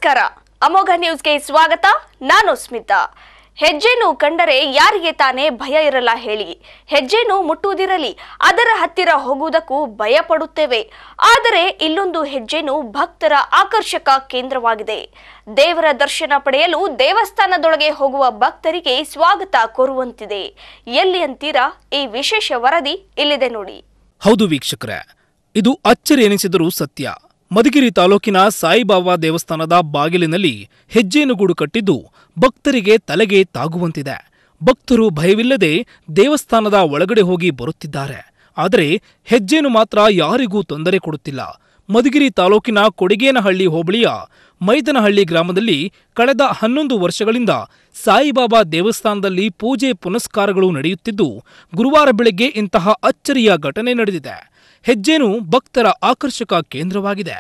ನಮಸ್ಕಾರ ಅಮೋಘ ನ್ಯೂಸ್ಗೆ ಸ್ವಾಗತ ನಾನು ಸ್ಮಿತಾ ಹೆಜ್ಜೆನು ಕಂಡರೆ ಯಾರಿಗೆ ತಾನೇ ಭಯ ಇರಲ್ಲ ಹೇಳಿ ಹೆಜ್ಜೆನು ಮುಟ್ಟುವುದಿರಲಿ ಅದರ ಹತ್ತಿರ ಹೋಗುವುದಕ್ಕೂ ಭಯ ಪಡುತ್ತೇವೆ ಆದರೆ ಇಲ್ಲೊಂದು ಹೆಜ್ಜೆನು ಭಕ್ತರ ಆಕರ್ಷಕ ಕೇಂದ್ರವಾಗಿದೆ ದೇವರ ದರ್ಶನ ಪಡೆಯಲು ದೇವಸ್ಥಾನದೊಳಗೆ ಹೋಗುವ ಭಕ್ತರಿಗೆ ಸ್ವಾಗತ ಕೋರುವಂತಿದೆ ಎಲ್ಲಿ ಅಂತೀರಾ ಈ ವಿಶೇಷ ವರದಿ ಇಲ್ಲಿದೆ ನೋಡಿ ಹೌದು ವೀಕ್ಷಕರೇ ಇದು ಅಚ್ಚರಿ ಎನಿಸಿದರೂ ಸತ್ಯ ಮಧುಗಿರಿ ತಾಲೂಕಿನ ಸಾಯಿಬಾಬಾ ದೇವಸ್ಥಾನದ ಬಾಗಿಲಿನಲ್ಲಿ ಹೆಜ್ಜೇನುಗೂಡು ಕಟ್ಟಿದ್ದು ಭಕ್ತರಿಗೆ ತಲೆಗೆ ತಾಗುವಂತಿದೆ ಭಕ್ತರು ಭಯವಿಲ್ಲದೆ ದೇವಸ್ಥಾನದ ಒಳಗಡೆ ಹೋಗಿ ಬರುತ್ತಿದ್ದಾರೆ ಆದರೆ ಹೆಜ್ಜೇನು ಮಾತ್ರ ಯಾರಿಗೂ ತೊಂದರೆ ಕೊಡುತ್ತಿಲ್ಲ ಮಧುಗಿರಿ ತಾಲೂಕಿನ ಕೊಡಿಗೇನಹಳ್ಳಿ ಹೋಬಳಿಯ ಮೈದನಹಳ್ಳಿ ಗ್ರಾಮದಲ್ಲಿ ಕಳೆದ ಹನ್ನೊಂದು ವರ್ಷಗಳಿಂದ ಸಾಯಿಬಾಬಾ ದೇವಸ್ಥಾನದಲ್ಲಿ ಪೂಜೆ ಪುನಸ್ಕಾರಗಳು ನಡೆಯುತ್ತಿದ್ದು ಗುರುವಾರ ಬೆಳಗ್ಗೆ ಇಂತಹ ಅಚ್ಚರಿಯ ಘಟನೆ ನಡೆದಿದೆ ಹೆಜ್ಜೇನು ಭಕ್ತರ ಆಕರ್ಷಕ ಕೇಂದ್ರವಾಗಿದೆ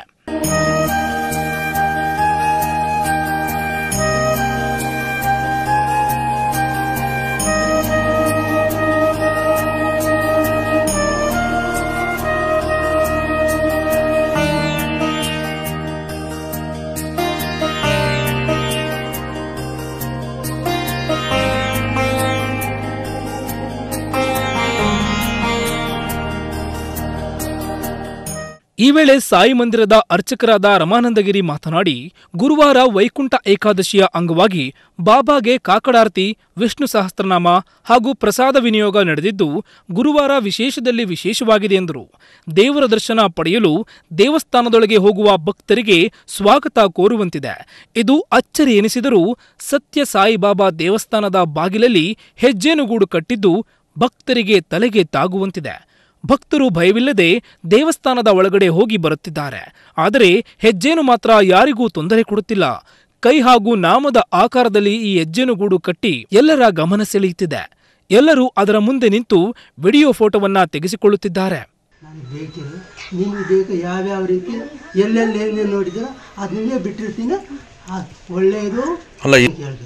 ಈ ವೇಳೆ ಸಾಯಿ ಮಂದಿರದ ಅರ್ಚಕರಾದ ರಮಾನಂದಗಿರಿ ಮಾತನಾಡಿ ಗುರುವಾರ ವೈಕುಂಠ ಏಕಾದಶಿಯ ಅಂಗವಾಗಿ ಬಾಬಾಗೆ ಕಾಕಡಾರ್ತಿ ವಿಷ್ಣು ಸಹಸ್ರನಾಮ ಹಾಗೂ ಪ್ರಸಾದ ವಿನಿಯೋಗ ನಡೆದಿದ್ದು ಗುರುವಾರ ವಿಶೇಷದಲ್ಲಿ ವಿಶೇಷವಾಗಿದೆ ಎಂದರು ದೇವರ ದರ್ಶನ ಪಡೆಯಲು ದೇವಸ್ಥಾನದೊಳಗೆ ಹೋಗುವ ಭಕ್ತರಿಗೆ ಸ್ವಾಗತ ಕೋರುವಂತಿದೆ ಇದು ಅಚ್ಚರಿ ಎನಿಸಿದರೂ ಸತ್ಯ ಸಾಯಿಬಾಬಾ ದೇವಸ್ಥಾನದ ಬಾಗಿಲಲ್ಲಿ ಹೆಜ್ಜೇನುಗೂಡು ಕಟ್ಟಿದ್ದು ಭಕ್ತರಿಗೆ ತಲೆಗೆ ತಾಗುವಂತಿದೆ ಭಕ್ತರು ಭಯವಿಲ್ಲದೆ ದೇವಸ್ಥಾನದ ಒಳಗಡೆ ಹೋಗಿ ಬರುತ್ತಿದ್ದಾರೆ ಆದರೆ ಹೆಜ್ಜೇನು ಮಾತ್ರ ಯಾರಿಗೂ ತೊಂದರೆ ಕೊಡುತ್ತಿಲ್ಲ ಕೈ ಹಾಗೂ ನಾಮದ ಆಕಾರದಲ್ಲಿ ಈ ಹೆಜ್ಜೆನುಗೂಡು ಕಟ್ಟಿ ಎಲ್ಲರ ಗಮನ ಸೆಳೆಯುತ್ತಿದೆ ಎಲ್ಲರೂ ಅದರ ಮುಂದೆ ನಿಂತು ವಿಡಿಯೋ ಫೋಟೋವನ್ನ ತೆಗೆಸಿಕೊಳ್ಳುತ್ತಿದ್ದಾರೆ ನನಗೆ ಬೇಕಿಲ್ಲ ನಿಮಗೆ ಬೇಕು ಯಾವ್ಯಾವ ರೀತಿ ಎಲ್ಲೆಲ್ಲಿ ಏನೇನು ನೋಡಿದ್ರೆ ಅದನ್ನೇ ಬಿಟ್ಟಿರ್ತೀನಿ ಅದು ಒಳ್ಳೆಯದು ಅಲ್ಲ ಈ- ಕೇಳಬೇಕು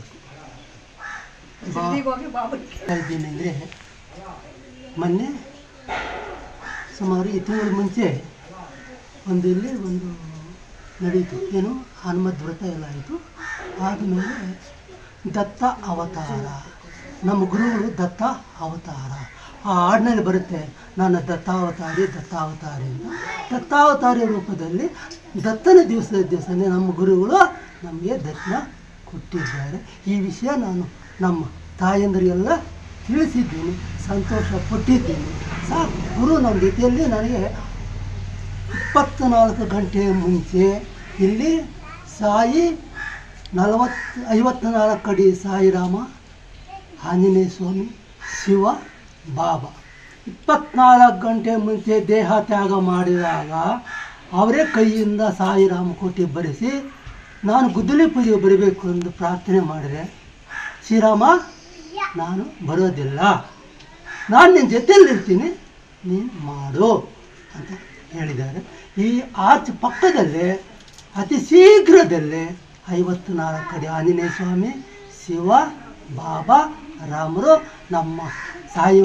ಇದ್ದೀನಿ ಅಂದರೆ ಮೊನ್ನೆ ಸುಮಾರು ಈ ತಿಂಗಳ ಮುಂಚೆ ಒಂದು ಇಲ್ಲಿ ಒಂದು ನಡೀತು ಏನು ಹನುಮದ್ ವ್ರತ ಎಲ್ಲ ಆಯಿತು ಆದಮೇಲೆ ದತ್ತ ಅವತಾರ ನಮ್ಮ ಗುರುಗಳು ದತ್ತ ಅವತಾರ ಆ ಹಾಡಿನಲ್ಲಿ ಬರುತ್ತೆ ನಾನು ದತ್ತಾವತಾರಿ ದತ್ತಾವತಾರಿ ಅಂತ ದತ್ತಾವತಾರಿ ರೂಪದಲ್ಲಿ ದತ್ತನ ದಿವಸದ ದಿವಸನೇ ನಮ್ಮ ಗುರುಗಳು ನಮಗೆ ದರ್ಶನ ಕೊಟ್ಟಿದ್ದಾರೆ ಈ ವಿಷಯ ನಾನು ನಮ್ಮ ತಾಯಂದರಿಗೆಲ್ಲ ತಿಳಿಸಿದ್ದೀನಿ ಸಂತೋಷ ಪಟ್ಟಿದ್ದೀನಿ ಸಾಕು ಗುರು ನಮ್ಮ ಜೊತೆಯಲ್ಲಿ ನನಗೆ ಇಪ್ಪತ್ತ್ನಾಲ್ಕು ಗಂಟೆ ಮುಂಚೆ ಇಲ್ಲಿ ಸಾಯಿ ನಲವತ್ತು ಐವತ್ನಾಲ್ಕು ಅಡಿ ಸಾಯಿರಾಮ ಆಂಜನೇಯ ಸ್ವಾಮಿ ಶಿವ ಬಾಬಾ ಇಪ್ಪತ್ನಾಲ್ಕು ಗಂಟೆ ಮುಂಚೆ ದೇಹ ತ್ಯಾಗ ಮಾಡಿದಾಗ ಅವರೇ ಕೈಯಿಂದ ಸಾಯಿರಾಮ ಕೋಟಿ ಬರೆಸಿ ನಾನು ಗುದ್ದಲಿ ಪೂಜೆಗೆ ಬರಬೇಕು ಎಂದು ಪ್ರಾರ್ಥನೆ ಮಾಡಿದೆ ಶ್ರೀರಾಮ ನಾನು ಬರೋದಿಲ್ಲ ನಾನು ನಿನ್ನ ಜೊತೆಯಲ್ಲಿರ್ತೀನಿ ನೀನು ಮಾಡು ಅಂತ ಹೇಳಿದ್ದಾರೆ ಈ ಆಚೆ ಪಕ್ಕದಲ್ಲೇ ಅತಿ ಶೀಘ್ರದಲ್ಲೇ ಐವತ್ತು ನಾಲ್ಕು ಅಡಿ ಆಂಜನೇಯ ಸ್ವಾಮಿ ಶಿವ ಬಾಬಾ ರಾಮರು ನಮ್ಮ ಸಾಯಿ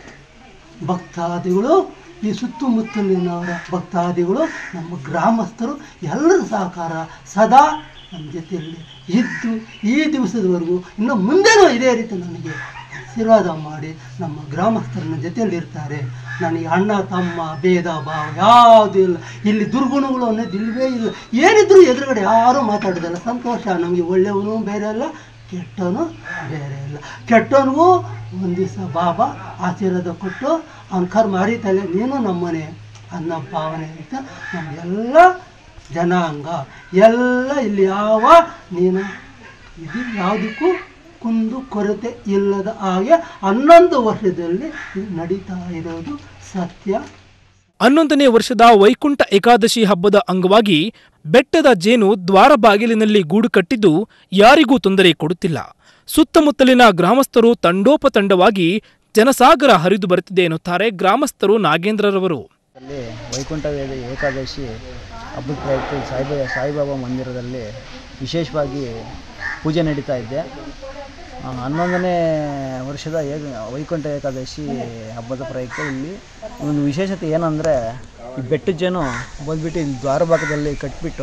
ಭಕ್ತಾದಿಗಳು ಈ ಸುತ್ತಮುತ್ತಲಿನವರ ಭಕ್ತಾದಿಗಳು ನಮ್ಮ ಗ್ರಾಮಸ್ಥರು ಎಲ್ಲರ ಸಹಕಾರ ಸದಾ ನಮ್ಮ ಜೊತೆಯಲ್ಲಿ ಇದ್ದು ಈ ದಿವಸದವರೆಗೂ ಇನ್ನು ಮುಂದೆನೂ ಇದೇ ರೀತಿ ನನಗೆ ಆಶೀರ್ವಾದ ಮಾಡಿ ನಮ್ಮ ಗ್ರಾಮಸ್ಥರ ನನ್ನ ಜೊತೆಯಲ್ಲಿ ಇರ್ತಾರೆ ನನಗೆ ಅಣ್ಣ ತಮ್ಮ ಭೇದ ಭಾವ ಯಾವುದೂ ಇಲ್ಲ ಇಲ್ಲಿ ದುರ್ಗುಣಗಳು ಅನ್ನೋದು ಇಲ್ಲವೇ ಇಲ್ಲ ಏನಿದ್ರು ಎದುರುಗಡೆ ಯಾರೂ ಮಾತಾಡೋದಿಲ್ಲ ಸಂತೋಷ ನಮಗೆ ಒಳ್ಳೆಯವನು ಬೇರೆ ಅಲ್ಲ ಕೆಟ್ಟವನು ಬೇರೆ ಇಲ್ಲ ಕೆಟ್ಟವನಿಗೂ ಒಂದು ದಿವಸ ಬಾಬಾ ಆಶೀರ್ವಾದ ಕೊಟ್ಟು ಅವ್ನ ಕರ್ಮ ಅರಿತಲೆ ನೀನು ನಮ್ಮನೆ ಅನ್ನ ಭಾವನೆ ಅಂತ ನಮಗೆಲ್ಲ ಜನಾಂಗ ಎಲ್ಲ ಇಲ್ಲಿ ಯಾವ ನೀನು ಇದು ಯಾವುದಕ್ಕೂ ಕುಂದು ಕೊರತೆ ಇಲ್ಲದ ಹಾಗೆ ಹನ್ನೊಂದು ವರ್ಷದಲ್ಲಿ ಇದು ನಡೀತಾ ಇರೋದು ಸತ್ಯ ಹನ್ನೊಂದನೇ ವರ್ಷದ ವೈಕುಂಠ ಏಕಾದಶಿ ಹಬ್ಬದ ಅಂಗವಾಗಿ ಬೆಟ್ಟದ ಜೇನು ದ್ವಾರ ಬಾಗಿಲಿನಲ್ಲಿ ಗೂಡು ಕಟ್ಟಿದ್ದು ಯಾರಿಗೂ ತೊಂದರೆ ಕೊಡುತ್ತಿಲ್ಲ ಸುತ್ತಮುತ್ತಲಿನ ಗ್ರಾಮಸ್ಥರು ತಂಡೋಪತಂಡವಾಗಿ ಜನಸಾಗರ ಹರಿದು ಬರುತ್ತಿದೆ ಎನ್ನುತ್ತಾರೆ ಗ್ರಾಮಸ್ಥರು ನಾಗೇಂದ್ರರವರು ಅಲ್ಲಿ ವೈಕುಂಠ ವೇದ ಏಕಾದಶಿ ಹಬ್ಬದ ಪ್ರಯುಕ್ತ ಈ ಸಾಯಿಬಾ ಸಾಯಿಬಾಬಾ ಮಂದಿರದಲ್ಲಿ ವಿಶೇಷವಾಗಿ ಪೂಜೆ ನಡೀತಾ ಇದ್ದೆ ಆ, ಹನ್ನೊಂದನೇ ವರ್ಷದ ಏಕ ವೈಕುಂಠ ಏಕಾದಶಿ ಹಬ್ಬದ ಪ್ರಯುಕ್ತ ಇಲ್ಲಿ ಒಂದು ವಿಶೇಷತೆ ಏನಂದರೆ ಈ ಬೆಟ್ಟದ ಜೇನು ಬಂದ್ಬಿಟ್ಟು ಇಲ್ಲಿ ದ್ವಾರ ಭಾಗದಲ್ಲಿ ಕಟ್ಬಿಟ್ಟು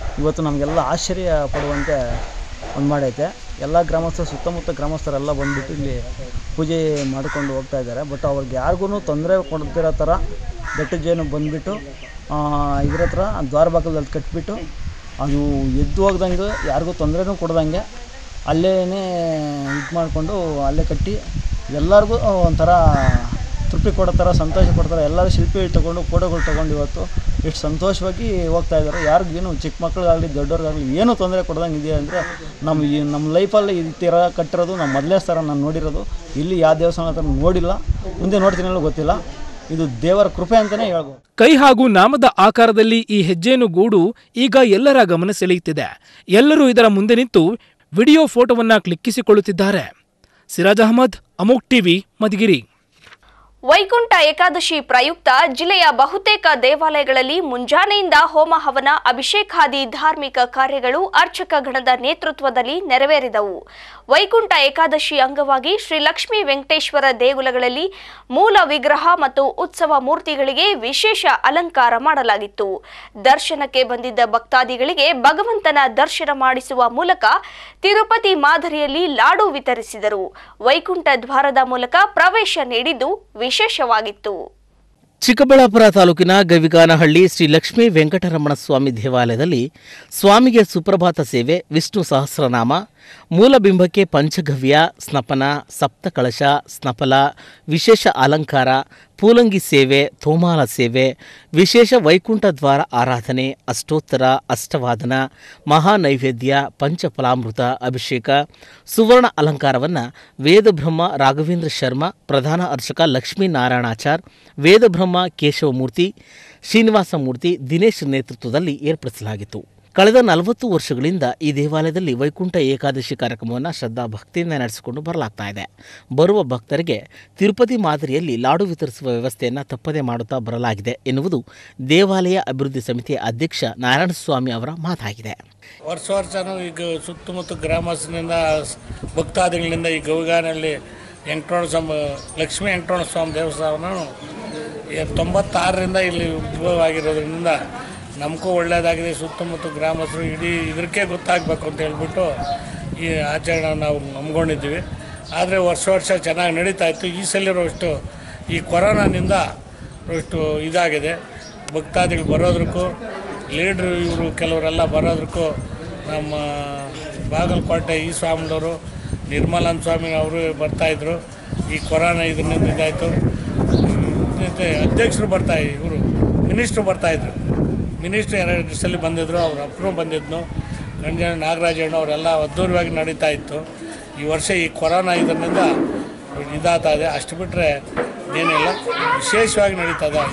ಇವತ್ತು ನಮಗೆಲ್ಲ ಆಶ್ಚರ್ಯ ಪಡುವಂತೆ ಒಂದು ಮಾಡೈತೆ ಎಲ್ಲ ಗ್ರಾಮಸ್ಥರು ಸುತ್ತಮುತ್ತ ಗ್ರಾಮಸ್ಥರೆಲ್ಲ ಬಂದುಬಿಟ್ಟು ಇಲ್ಲಿ ಪೂಜೆ ಮಾಡಿಕೊಂಡು ಹೋಗ್ತಾ ಇದ್ದಾರೆ ಬಟ್ ಅವ್ರಿಗೆ ಯಾರಿಗೂ ತೊಂದರೆ ಕೊಡ್ತಿರೋ ಥರ ಬೆಟ್ಟದ ಜೇನು ಬಂದುಬಿಟ್ಟು ಇದ್ರ ಹತ್ರ ದ್ವಾರ ಬಾಗಿಲಲ್ಲಿ ಕಟ್ಬಿಟ್ಟು ಅದು ಎದ್ದು ಹೋಗ್ದಂಗೆ ಯಾರಿಗೂ ತೊಂದರೆನೂ ಕೊಡ್ದಂಗೆ ಅಲ್ಲೇ ಇದು ಮಾಡಿಕೊಂಡು ಅಲ್ಲೇ ಕಟ್ಟಿ ಎಲ್ಲರಿಗೂ ಒಂಥರ ತೃಪ್ತಿ ಕೊಡೋ ಥರ ಸಂತೋಷ ಕೊಡ್ತಾರೆ ಎಲ್ಲರೂ ಶಿಲ್ಪಿ ತೊಗೊಂಡು ಫೋಟೋಗಳು ತೊಗೊಂಡು ಇವತ್ತು ಎಷ್ಟು ಸಂತೋಷವಾಗಿ ಹೋಗ್ತಾ ಇದ್ದಾರೆ ಯಾರಿಗೇನು ಚಿಕ್ಕ ಮಕ್ಕಳಿಗಾಗಲಿ ದೊಡ್ಡವ್ರಿಗಾಗಲಿ ಏನೂ ತೊಂದರೆ ಕೊಡ್ದಂಗೆ ಇದೆ ಅಂದರೆ ನಮ್ಮ ಈ ನಮ್ಮ ಲೈಫಲ್ಲಿ ಈ ಥರ ಕಟ್ಟಿರೋದು ನಮ್ಮ ಮೊದಲನೇ ಥರ ನಾನು ನೋಡಿರೋದು ಇಲ್ಲಿ ಯಾವ ದೇವಸ್ಥಾನ ಹತ್ರ ನೋಡಿಲ್ಲ ಮುಂದೆ ನೋಡ್ತೀನಲ್ಲ ಗೊತ್ತಿಲ್ಲ ಇದು ದೇವರ ಕೃಪೆ ಅಂತಲೇ ಹೇಳ್ಬೋದು ಕೈ ಹಾಗೂ ನಾಮದ ಆಕಾರದಲ್ಲಿ ಈ ಹೆಜ್ಜೆನು ಗೂಡು ಈಗ ಎಲ್ಲರ ಗಮನ ಸೆಳೆಯುತ್ತಿದೆ ಎಲ್ಲರೂ ಇದರ ಮುಂದೆ ನಿಂತು ವಿಡಿಯೋ ಫೋಟೋವನ್ನ ಕ್ಲಿಕ್ಕಿಸಿಕೊಳ್ಳುತ್ತಿದ್ದಾರೆ ಸಿರಾಜ್ ಅಹಮದ್ ಅಮೋಕ್ ಟಿವಿ ಮಧುಗಿರಿ ವೈಕುಂಠ ಏಕಾದಶಿ ಪ್ರಯುಕ್ತ ಜಿಲ್ಲೆಯ ಬಹುತೇಕ ದೇವಾಲಯಗಳಲ್ಲಿ ಮುಂಜಾನೆಯಿಂದ ಹೋಮ ಹವನ ಅಭಿಷೇಕಾದಿ ಧಾರ್ಮಿಕ ಕಾರ್ಯಗಳು ಅರ್ಚಕ ಗಣದ ನೇತೃತ್ವದಲ್ಲಿ ನೆರವೇರಿದವು ವೈಕುಂಠ ಏಕಾದಶಿ ಅಂಗವಾಗಿ ಶ್ರೀ ಲಕ್ಷ್ಮೀ ವೆಂಕಟೇಶ್ವರ ದೇಗುಲಗಳಲ್ಲಿ ಮೂಲ ವಿಗ್ರಹ ಮತ್ತು ಉತ್ಸವ ಮೂರ್ತಿಗಳಿಗೆ ವಿಶೇಷ ಅಲಂಕಾರ ಮಾಡಲಾಗಿತ್ತು ದರ್ಶನಕ್ಕೆ ಬಂದಿದ್ದ ಭಕ್ತಾದಿಗಳಿಗೆ ಭಗವಂತನ ದರ್ಶನ ಮಾಡಿಸುವ ಮೂಲಕ ತಿರುಪತಿ ಮಾದರಿಯಲ್ಲಿ ಲಾಡು ವಿತರಿಸಿದರು ವೈಕುಂಠ ದ್ವಾರದ ಮೂಲಕ ಪ್ರವೇಶ ನೀಡಿದ್ದು ವಿಶೇಷವಾಗಿತ್ತು ಚಿಕ್ಕಬಳ್ಳಾಪುರ ತಾಲೂಕಿನ ಗವಿಗಾನಹಳ್ಳಿ ಶ್ರೀ ಲಕ್ಷ್ಮೀ ವೆಂಕಟರಮಣ ಸ್ವಾಮಿ ದೇವಾಲಯದಲ್ಲಿ ಸ್ವಾಮಿಗೆ ಸುಪ್ರಭಾತ ಸೇವೆ ವಿಷ್ಣು ಸಹಸ್ರನಾಮ ಮೂಲಬಿಂಬಕ್ಕೆ ಪಂಚಗವ್ಯ ಸ್ನಪನ ಸಪ್ತಕಳಶ ಸ್ನಪಲ ವಿಶೇಷ ಅಲಂಕಾರ ಪೂಲಂಗಿ ಸೇವೆ ತೋಮಾಲ ಸೇವೆ ವಿಶೇಷ ವೈಕುಂಠ ದ್ವಾರ ಆರಾಧನೆ ಅಷ್ಟೋತ್ತರ ಅಷ್ಟವಾದನ ಮಹಾನೈವೇದ್ಯ ಪಂಚಫಲಾಮೃತ ಅಭಿಷೇಕ ಸುವರ್ಣ ಅಲಂಕಾರವನ್ನು ವೇದಬ್ರಹ್ಮ ರಾಘವೇಂದ್ರ ಶರ್ಮಾ ಪ್ರಧಾನ ಅರ್ಚಕ ಲಕ್ಷ್ಮೀನಾರಾಯಣಾಚಾರ್ ವೇದಬ್ರಹ್ಮ ಕೇಶವಮೂರ್ತಿ ಶ್ರೀನಿವಾಸ ಮೂರ್ತಿ ದಿನೇಶ್ ನೇತೃತ್ವದಲ್ಲಿ ಏರ್ಪಡಿಸಲಾಗಿತ್ತು ಕಳೆದ ನಲವತ್ತು ವರ್ಷಗಳಿಂದ ಈ ದೇವಾಲಯದಲ್ಲಿ ವೈಕುಂಠ ಏಕಾದಶಿ ಕಾರ್ಯಕ್ರಮವನ್ನು ಶ್ರದ್ಧಾ ಭಕ್ತಿಯಿಂದ ನಡೆಸಿಕೊಂಡು ಬರಲಾಗ್ತಾ ಇದೆ ಬರುವ ಭಕ್ತರಿಗೆ ತಿರುಪತಿ ಮಾದರಿಯಲ್ಲಿ ಲಾಡು ವಿತರಿಸುವ ವ್ಯವಸ್ಥೆಯನ್ನು ತಪ್ಪದೆ ಮಾಡುತ್ತಾ ಬರಲಾಗಿದೆ ಎನ್ನುವುದು ದೇವಾಲಯ ಅಭಿವೃದ್ಧಿ ಸಮಿತಿಯ ಅಧ್ಯಕ್ಷ ನಾರಾಯಣಸ್ವಾಮಿ ಅವರ ಮಾತಾಗಿದೆ ವರ್ಷ ವರ್ಷನೂ ಈಗ ಸುತ್ತಮುತ್ತ ಗ್ರಾಮಸ್ಥರಿಂದ ಭಕ್ತಾದಿಗಳಿಂದ ಈ ಗವಿಗಾನಲ್ಲಿ ವೆಂಕಟರಮಣ ಸ್ವಾಮಿ ಲಕ್ಷ್ಮೀ ವೆಂಕಟರಮಣ ಸ್ವಾಮಿ ದೇವಸ್ಥಾನ ಈ ತೊಂಬತ್ತಾರರಿಂದ ಇಲ್ಲಿ ಉದ್ಭವ ಆಗಿರೋದ್ರಿಂದ ನಮಗೂ ಒಳ್ಳೆಯದಾಗಿದೆ ಸುತ್ತಮುತ್ತ ಗ್ರಾಮಸ್ಥರು ಇಡೀ ಇದಕ್ಕೆ ಗೊತ್ತಾಗಬೇಕು ಅಂತ ಹೇಳ್ಬಿಟ್ಟು ಈ ಆಚರಣೆ ನಾವು ನಂಬ್ಕೊಂಡಿದ್ದೀವಿ ಆದರೆ ವರ್ಷ ವರ್ಷ ಚೆನ್ನಾಗಿ ನಡೀತಾ ಇತ್ತು ಈ ಸಲಿರೋಷ್ಟು ಈ ಕೊರೋನಾನಿಂದ ಅಷ್ಟು ಇದಾಗಿದೆ ಭಕ್ತಾದಿಗಳು ಬರೋದಕ್ಕೂ ಲೀಡ್ರು ಇವರು ಕೆಲವರೆಲ್ಲ ಬರೋದಕ್ಕೂ ನಮ್ಮ ಬಾಗಲಕೋಟೆ ಈ ಸ್ವಾಮಿಯವರು ನಿರ್ಮಲನ್ ಸ್ವಾಮಿ ಅವರು ಬರ್ತಾಯಿದ್ರು ಈ ಕೊರೋನಾ ಇದರಿಂದ ಇದಾಯಿತು ಮತ್ತು ಅಧ್ಯಕ್ಷರು ಬರ್ತಾ ಇವರು ಮಿನಿಸ್ಟ್ರು ಬರ್ತಾಯಿದ್ರು ಮಿನಿಸ್ಟ್ರು ಎರಡು ಸಲ ಬಂದಿದ್ದರು ಅವ್ರ ಅಪ್ಪರು ಬಂದಿದ್ನು ಗಂಜ ನಾಗರಾಜಣ್ಣ ಅವರೆಲ್ಲ ಅದ್ದೂರಿಯಾಗಿ ನಡೀತಾ ಇತ್ತು ಈ ವರ್ಷ ಈ ಕೊರೋನಾ ಇದರಿಂದ ಇದಾಗ್ತಾ ಇದೆ ಅಷ್ಟು ಬಿಟ್ಟರೆ ಏನಿಲ್ಲ ವಿಶೇಷವಾಗಿ ನಡೀತಾ ಇದೆ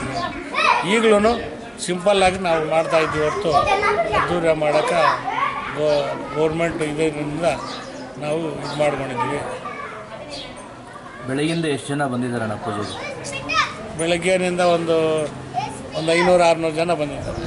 ಈಗಲೂ ಸಿಂಪಲ್ಲಾಗಿ ನಾವು ಮಾಡ್ತಾ ಇದ್ವಿ ಹೊರತು ಅದ್ದೂರಿ ಮಾಡೋಕ್ಕೆ ಗೋ ಗೌರ್ಮೆಂಟ್ ಇದರಿಂದ ನಾವು ಇದು ಮಾಡ್ಕೊಂಡಿದ್ವಿ ಬೆಳಗಿಂದ ಎಷ್ಟು ಜನ ಬಂದಿದ್ದಾರಣ್ಣ ಪೂಜೆಗೆ ಬೆಳಗ್ಗೆನಿಂದ ಒಂದು ಒಂದು ಐನೂರು ಆರುನೂರು ಜನ ಬಂದಿದ್ದಾರೆ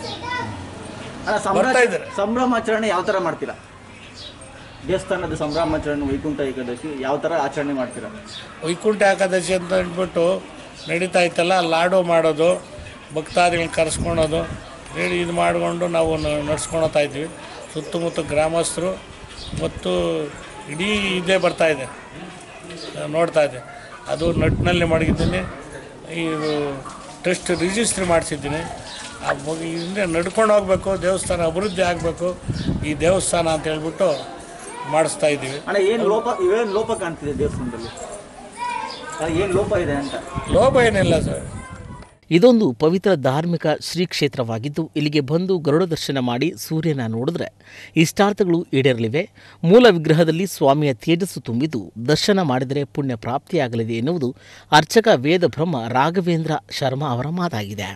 ಬರ್ತಾ ಇದ್ದಾರೆ. ಸಂಭ್ರಮಾಚರಣೆ ಯಾವ ಥರ ಮಾಡ್ತೀರಾ ದೇವಸ್ಥಾನದ ಸಂಭ್ರಮಾಚರಣೆ ವೈಕುಂಠ ಏಕಾದಶಿ ಯಾವ ಥರ ಆಚರಣೆ ಮಾಡ್ತೀರಾ ವೈಕುಂಠ ಏಕಾದಶಿ ಅಂತ ಅಂದ್ಬಿಟ್ಟು ನಡೀತಾ ಇತ್ತಲ್ಲ ಲಾಡು ಮಾಡೋದು ಭಕ್ತಾದಿಗಳನ್ನ ಕರೆಸ್ಕೊಳೋದು ಹೇಳಿ ಇದು ಮಾಡಿಕೊಂಡು ನಾವು ನ- ನಡ್ಸ್ಕೊಳ್ತಾ ಇದ್ವಿ ಸುತ್ತಮುತ್ತ ಗ್ರಾಮಸ್ಥರು ಮತ್ತು ಇಡೀ ಇದೇ ಬರ್ತಾ ಇದೆ ನಾನ್ ನೋಡ್ತಾ ಇದ್ದೆ ಅದು ನಟ್ಟಿನಲ್ಲಿ ಮಡಗಿದ್ದೀನಿ ಇದು ಟೆಸ್ಟ್ ರಿಜಿಸ್ಟ್ರ್ ಮಾಡಿಸಿದ್ದೀನಿ ಆ ಮಗು ಹಿಂದೆ ನಡ್ಕೊಂಡು ಹೋಗಬೇಕು ದೇವಸ್ಥಾನ ಅಭಿವೃದ್ಧಿ ಆಗಬೇಕು ಈ ದೇವಸ್ಥಾನ ಅಂತ ಹೇಳ್ಬಿಟ್ಟು ಮಾಡಿಸ್ತಾ ಇದ್ದೀವಿ ಅಣ್ಣ ಏನು ಲೋಪ ಏನು ಲೋಪ ಕಾಣ್ತಿದೆ ದೇವಸ್ಥಾನದಲ್ಲಿ ಏನು ಲೋಪ ಇದೆ ಅಂತ ಲೋಪ ಏನಿಲ್ಲ ಸರ್ ಇದೊಂದು ಪವಿತ್ರ ಧಾರ್ಮಿಕ ಶ್ರೀ ಕ್ಷೇತ್ರವಾಗಿದ್ದು ಇಲ್ಲಿಗೆ ಬಂದು ಗರುಡ ದರ್ಶನ ಮಾಡಿ ಸೂರ್ಯನ ನೋಡಿದ್ರೆ ಇಷ್ಟಾರ್ಥಗಳು ಈಡೇರಲಿವೆ ಮೂಲ ವಿಗ್ರಹದಲ್ಲಿ ಸ್ವಾಮಿಯ ತೇಜಸ್ಸು ತುಂಬಿದ್ದು ದರ್ಶನ ಮಾಡಿದರೆ ಪುಣ್ಯ ಪ್ರಾಪ್ತಿಯಾಗಲಿದೆ ಎನ್ನುವುದು ಅರ್ಚಕ ವೇದ ಬ್ರಹ್ಮ ರಾಘವೇಂದ್ರ ಶರ್ಮಾ ಅವರ ಮಾತಾಗಿದೆ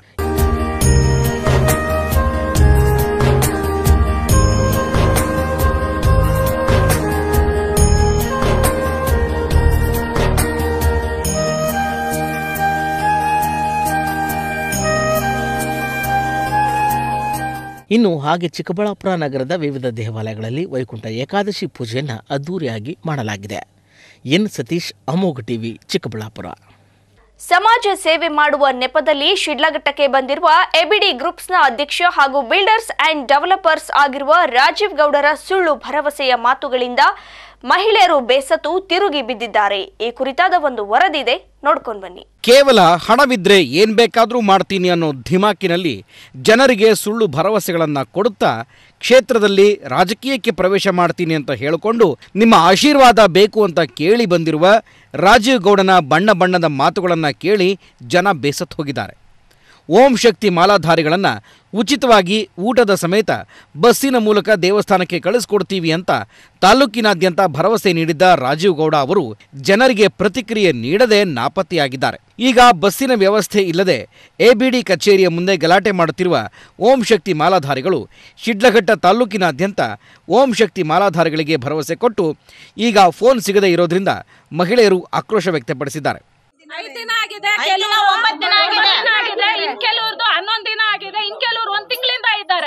ಇನ್ನು ಹಾಗೆ ಚಿಕ್ಕಬಳ್ಳಾಪುರ ನಗರದ ವಿವಿಧ ದೇವಾಲಯಗಳಲ್ಲಿ ವೈಕುಂಠ ಏಕಾದಶಿ ಪೂಜೆಯನ್ನು ಅದ್ದೂರಿಯಾಗಿ ಮಾಡಲಾಗಿದೆ ಎನ್ ಸತೀಶ್ ಅಮೋಘ ಟಿವಿ ಚಿಕ್ಕಬಳ್ಳಾಪುರ ಸಮಾಜ ಸೇವೆ ಮಾಡುವ ನೆಪದಲ್ಲಿ ಶಿಡ್ಲಘಟ್ಟಕ್ಕೆ ಬಂದಿರುವ ಎಬಿಡಿ ಗ್ರೂಪ್ಸ್ನ ಅಧ್ಯಕ್ಷ ಹಾಗೂ ಬಿಲ್ಡರ್ಸ್ ಅಂಡ್ ಡೆವಲಪರ್ಸ್ ಆಗಿರುವ ರಾಜೀವ್ ಗೌಡರ ಸುಳ್ಳು ಭರವಸೆಯ ಮಾತುಗಳಿಂದ ಮಹಿಳೆಯರು ಬೇಸತ್ತು ತಿರುಗಿ ಬಿದ್ದಿದ್ದಾರೆ ಈ ಕುರಿತಾದ ಒಂದು ವರದಿದೆ ನೋಡ್ಕೊಂಡ್ ಬನ್ನಿ ಕೇವಲ ಹಣವಿದ್ರೆ ಏನ್ ಬೇಕಾದರೂ ಮಾಡ್ತೀನಿ ಅನ್ನೋ ಧಿಮಾಕಿನಲ್ಲಿ ಜನರಿಗೆ ಸುಳ್ಳು ಭರವಸೆಗಳನ್ನು ಕೊಡುತ್ತಾ ಕ್ಷೇತ್ರದಲ್ಲಿ ರಾಜಕೀಯಕ್ಕೆ ಪ್ರವೇಶ ಮಾಡ್ತೀನಿ ಅಂತ ಹೇಳಿಕೊಂಡು ನಿಮ್ಮ ಆಶೀರ್ವಾದ ಬೇಕು ಅಂತ ಕೇಳಿ ಬಂದಿರುವ ರಾಜೀವ್ ಗೌಡನ ಬಣ್ಣ ಬಣ್ಣದ ಮಾತುಗಳನ್ನು ಕೇಳಿ ಜನ ಬೇಸತ್ತು ಹೋಗಿದ್ದಾರೆ ಓಂ ಶಕ್ತಿ ಮಾಲಾಧಾರಿಗಳನ್ನು ಉಚಿತವಾಗಿ ಊಟದ ಸಮೇತ ಬಸ್ಸಿನ ಮೂಲಕ ದೇವಸ್ಥಾನಕ್ಕೆ ಕಳಿಸ್ಕೊಡ್ತೀವಿ ಅಂತ ತಾಲೂಕಿನಾದ್ಯಂತ ಭರವಸೆ ನೀಡಿದ್ದ ರಾಜೀವ್ ಗೌಡ ಅವರು ಜನರಿಗೆ ಪ್ರತಿಕ್ರಿಯೆ ನೀಡದೆ ನಾಪತ್ತೆಯಾಗಿದ್ದಾರೆ ಈಗ ಬಸ್ಸಿನ ವ್ಯವಸ್ಥೆ ಇಲ್ಲದೆ ಎಬಿಡಿ ಕಚೇರಿಯ ಮುಂದೆ ಗಲಾಟೆ ಮಾಡುತ್ತಿರುವ ಓಂ ಶಕ್ತಿ ಮಾಲಾಧಾರಿಗಳು ಶಿಡ್ಲಘಟ್ಟ ತಾಲೂಕಿನಾದ್ಯಂತ ಓಂ ಶಕ್ತಿ ಮಾಲಾಧಾರಿಗಳಿಗೆ ಭರವಸೆ ಕೊಟ್ಟು ಈಗ ಫೋನ್ ಸಿಗದೇ ಇರೋದ್ರಿಂದ ಮಹಿಳೆಯರು ಆಕ್ರೋಶ ವ್ಯಕ್ತಪಡಿಸಿದ್ದಾರೆ ಐದ್ ದಿನ ಆಗಿದೆ ಕೆಲವರು ಒಂಬತ್ತು ದಿನ ಆಗಿದೆ ಇನ್ ಕೆಲವ್ರದ್ದು ಹನ್ನೊಂದು ದಿನ ಆಗಿದೆ ಇನ್ ಕೆಲವ್ರು ಒಂದ್ ತಿಂಗಳಿಂದ ಇದ್ದಾರೆ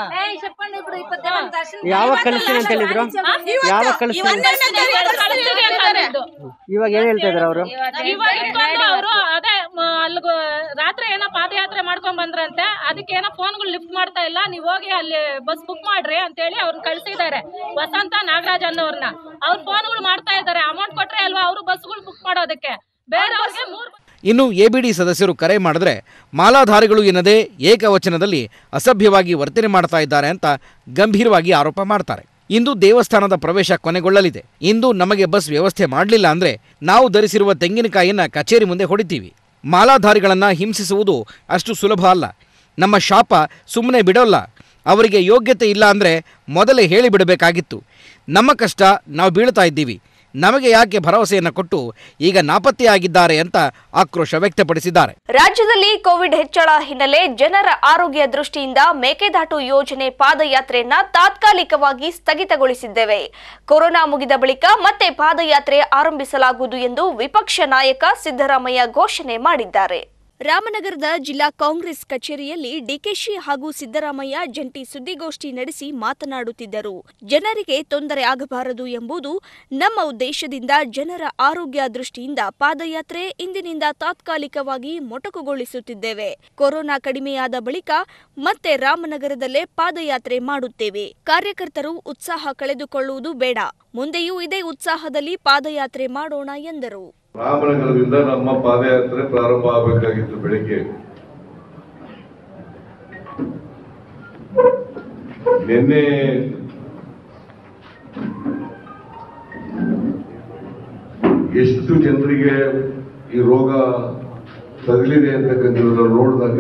ಯಾವಾಗ ಕಳಿಸ್ತೀನಿ ಅಂತ ಹೇಳಿದ್ರು ಯಾವಾಗ ಕಳಿಸ್ತೀನಿ ಕಳಿಸ್ತೀವಿ ಅಂತ ಅಂದಿದ್ದು. ಇವಾಗ ಏನ್ ಹೇಳ್ತಾ ಇದಾರೆ ಅವರು ಇವಾಗ ಇಟ್ಕೊಂಡು ಅವರು ಅದೇ ಮ, ಅಲ್ಗ ರಾತ್ರಿ ಏನೋ ಪಾದಯಾತ್ರೆ ಮಾಡ್ಕೊಂಡ್ ಬಂದ್ರಂತೆ ಅದಕ್ಕೆ ಏನೋ ಫೋನ್ಗಳು ಲಿಫ್ಟ್ ಮಾಡ್ತಾ ಇಲ್ಲ ನೀವ್ ಹೋಗಿ ಅಲ್ಲಿ ಬಸ್ ಬುಕ್ ಮಾಡ್ರಿ ಅಂತ ಹೇಳಿ ಅವ್ರನ್ನ ಕಳ್ಸಿದ್ದಾರೆ ವಸಂತ ನಾಗರಾಜ್ ಅನ್ನೋರ್ನ ಅವ್ರ ಫೋನ್ಗಳು ಮಾಡ್ತಾ ಇದ್ದಾರೆ ಅಮೌಂಟ್ ಕೊಟ್ರೆ ಅಲ್ವಾ ಅವರು ಬಸ್ಗಳು ಬುಕ್ ಮಾಡೋದಕ್ಕೆ ಬೇರೆಯವ್ರಿಗೆ ಮೂರ್ ಇನ್ನು ಎಬಿಡಿ ಸದಸ್ಯರು ಕರೆ ಮಾಡಿದ್ರೆ ಮಾಲಾಧಾರಿಗಳು ಎನ್ನದೇ ಏಕವಚನದಲ್ಲಿ ಅಸಭ್ಯವಾಗಿ ವರ್ತನೆ ಮಾಡ್ತಾ ಇದ್ದಾರೆ ಅಂತ ಗಂಭೀರವಾಗಿ ಆರೋಪ ಮಾಡ್ತಾರೆ ಇಂದು ದೇವಸ್ಥಾನದ ಪ್ರವೇಶ ಕೊನೆಗೊಳ್ಳಲಿದೆ ಇಂದು ನಮಗೆ ಬಸ್ ವ್ಯವಸ್ಥೆ ಮಾಡಲಿಲ್ಲ ಅಂದ್ರೆ ನಾವು ಧರಿಸಿರುವ ತೆಂಗಿನಕಾಯಿಯನ್ನ ಕಚೇರಿ ಮುಂದೆ ಹೊಡಿತೀವಿ ಮಾಲಾಧಾರಿಗಳನ್ನ ಹಿಂಸಿಸುವುದು ಅಷ್ಟು ಸುಲಭ ಅಲ್ಲ ನಮ್ಮ ಶಾಪ ಸುಮ್ಮನೆ ಬಿಡೋಲ್ಲ ಅವರಿಗೆ ಯೋಗ್ಯತೆ ಇಲ್ಲ ಅಂದ್ರೆ ಮೊದಲೇ ಹೇಳಿಬಿಡಬೇಕಾಗಿತ್ತು ನಮ್ಮ ಕಷ್ಟ ನಾವು ಬೀಳ್ತಾ ಇದ್ದೀವಿ ನಮಗೆ ಯಾಕೆ ಭರವಸೆಯನ್ನು ಕೊಟ್ಟು ಈಗ ನಾಪತ್ತೆಯಾಗಿದ್ದಾರೆ ಅಂತ ಆಕ್ರೋಶ ವ್ಯಕ್ತಪಡಿಸಿದ್ದಾರೆ ರಾಜ್ಯದಲ್ಲಿ ಕೋವಿಡ್ ಹೆಚ್ಚಳ ಹಿನ್ನೆಲೆ ಜನರ ಆರೋಗ್ಯ ದೃಷ್ಟಿಯಿಂದ ಮೇಕೆದಾಟು ಯೋಜನೆ ಪಾದಯಾತ್ರೆಯನ್ನ ತಾತ್ಕಾಲಿಕವಾಗಿ ಸ್ಥಗಿತಗೊಳಿಸಿದ್ದೇವೆ ಕೊರೋನಾ ಮುಗಿದ ಬಳಿಕ ಮತ್ತೆ ಪಾದಯಾತ್ರೆ ಆರಂಭಿಸಲಾಗುವುದು ಎಂದು ವಿಪಕ್ಷ ನಾಯಕ ಸಿದ್ದರಾಮಯ್ಯ ಘೋಷಣೆ ಮಾಡಿದ್ದಾರೆ ರಾಮನಗರದ ಜಿಲ್ಲಾ ಕಾಂಗ್ರೆಸ್ ಕಚೇರಿಯಲ್ಲಿ ಡಿಕೆಶಿ ಹಾಗೂ ಸಿದ್ದರಾಮಯ್ಯ ಜಂಟಿ ಸುದ್ದಿಗೋಷ್ಠಿ ನಡೆಸಿ ಮಾತನಾಡುತ್ತಿದ್ದರು ಜನರಿಗೆ ತೊಂದರೆ ಆಗಬಾರದು ಎಂಬುದು ನಮ್ಮ ಉದ್ದೇಶದಿಂದ ಜನರ ಆರೋಗ್ಯ ದೃಷ್ಟಿಯಿಂದ ಪಾದಯಾತ್ರೆ ಇಂದಿನಿಂದ ತಾತ್ಕಾಲಿಕವಾಗಿ ಮೊಟಕುಗೊಳಿಸುತ್ತಿದ್ದೇವೆ ಕೊರೋನಾ ಕಡಿಮೆಯಾದ ಬಳಿಕ ಮತ್ತೆ ರಾಮನಗರದಲ್ಲೇ ಪಾದಯಾತ್ರೆ ಮಾಡುತ್ತೇವೆ ಕಾರ್ಯಕರ್ತರು ಉತ್ಸಾಹ ಕಳೆದುಕೊಳ್ಳುವುದು ಬೇಡ ಮುಂದೆಯೂ ಇದೇ ಉತ್ಸಾಹದಲ್ಲಿ ಪಾದಯಾತ್ರೆ ಮಾಡೋಣ ಎಂದರು ರಾಮನಗರದಿಂದ ನಮ್ಮ ಪಾದಯಾತ್ರೆ ಪ್ರಾರಂಭ ಆಗಬೇಕಾಗಿತ್ತು ಬೆಳಿಗ್ಗೆ ನಿನ್ನೆ ಎಷ್ಟು ಜನರಿಗೆ ಈ ರೋಗ ತಗಲಿದೆ ಅಂತಕ್ಕಂಥದ್ದನ್ನು ನೋಡಿದಾಗ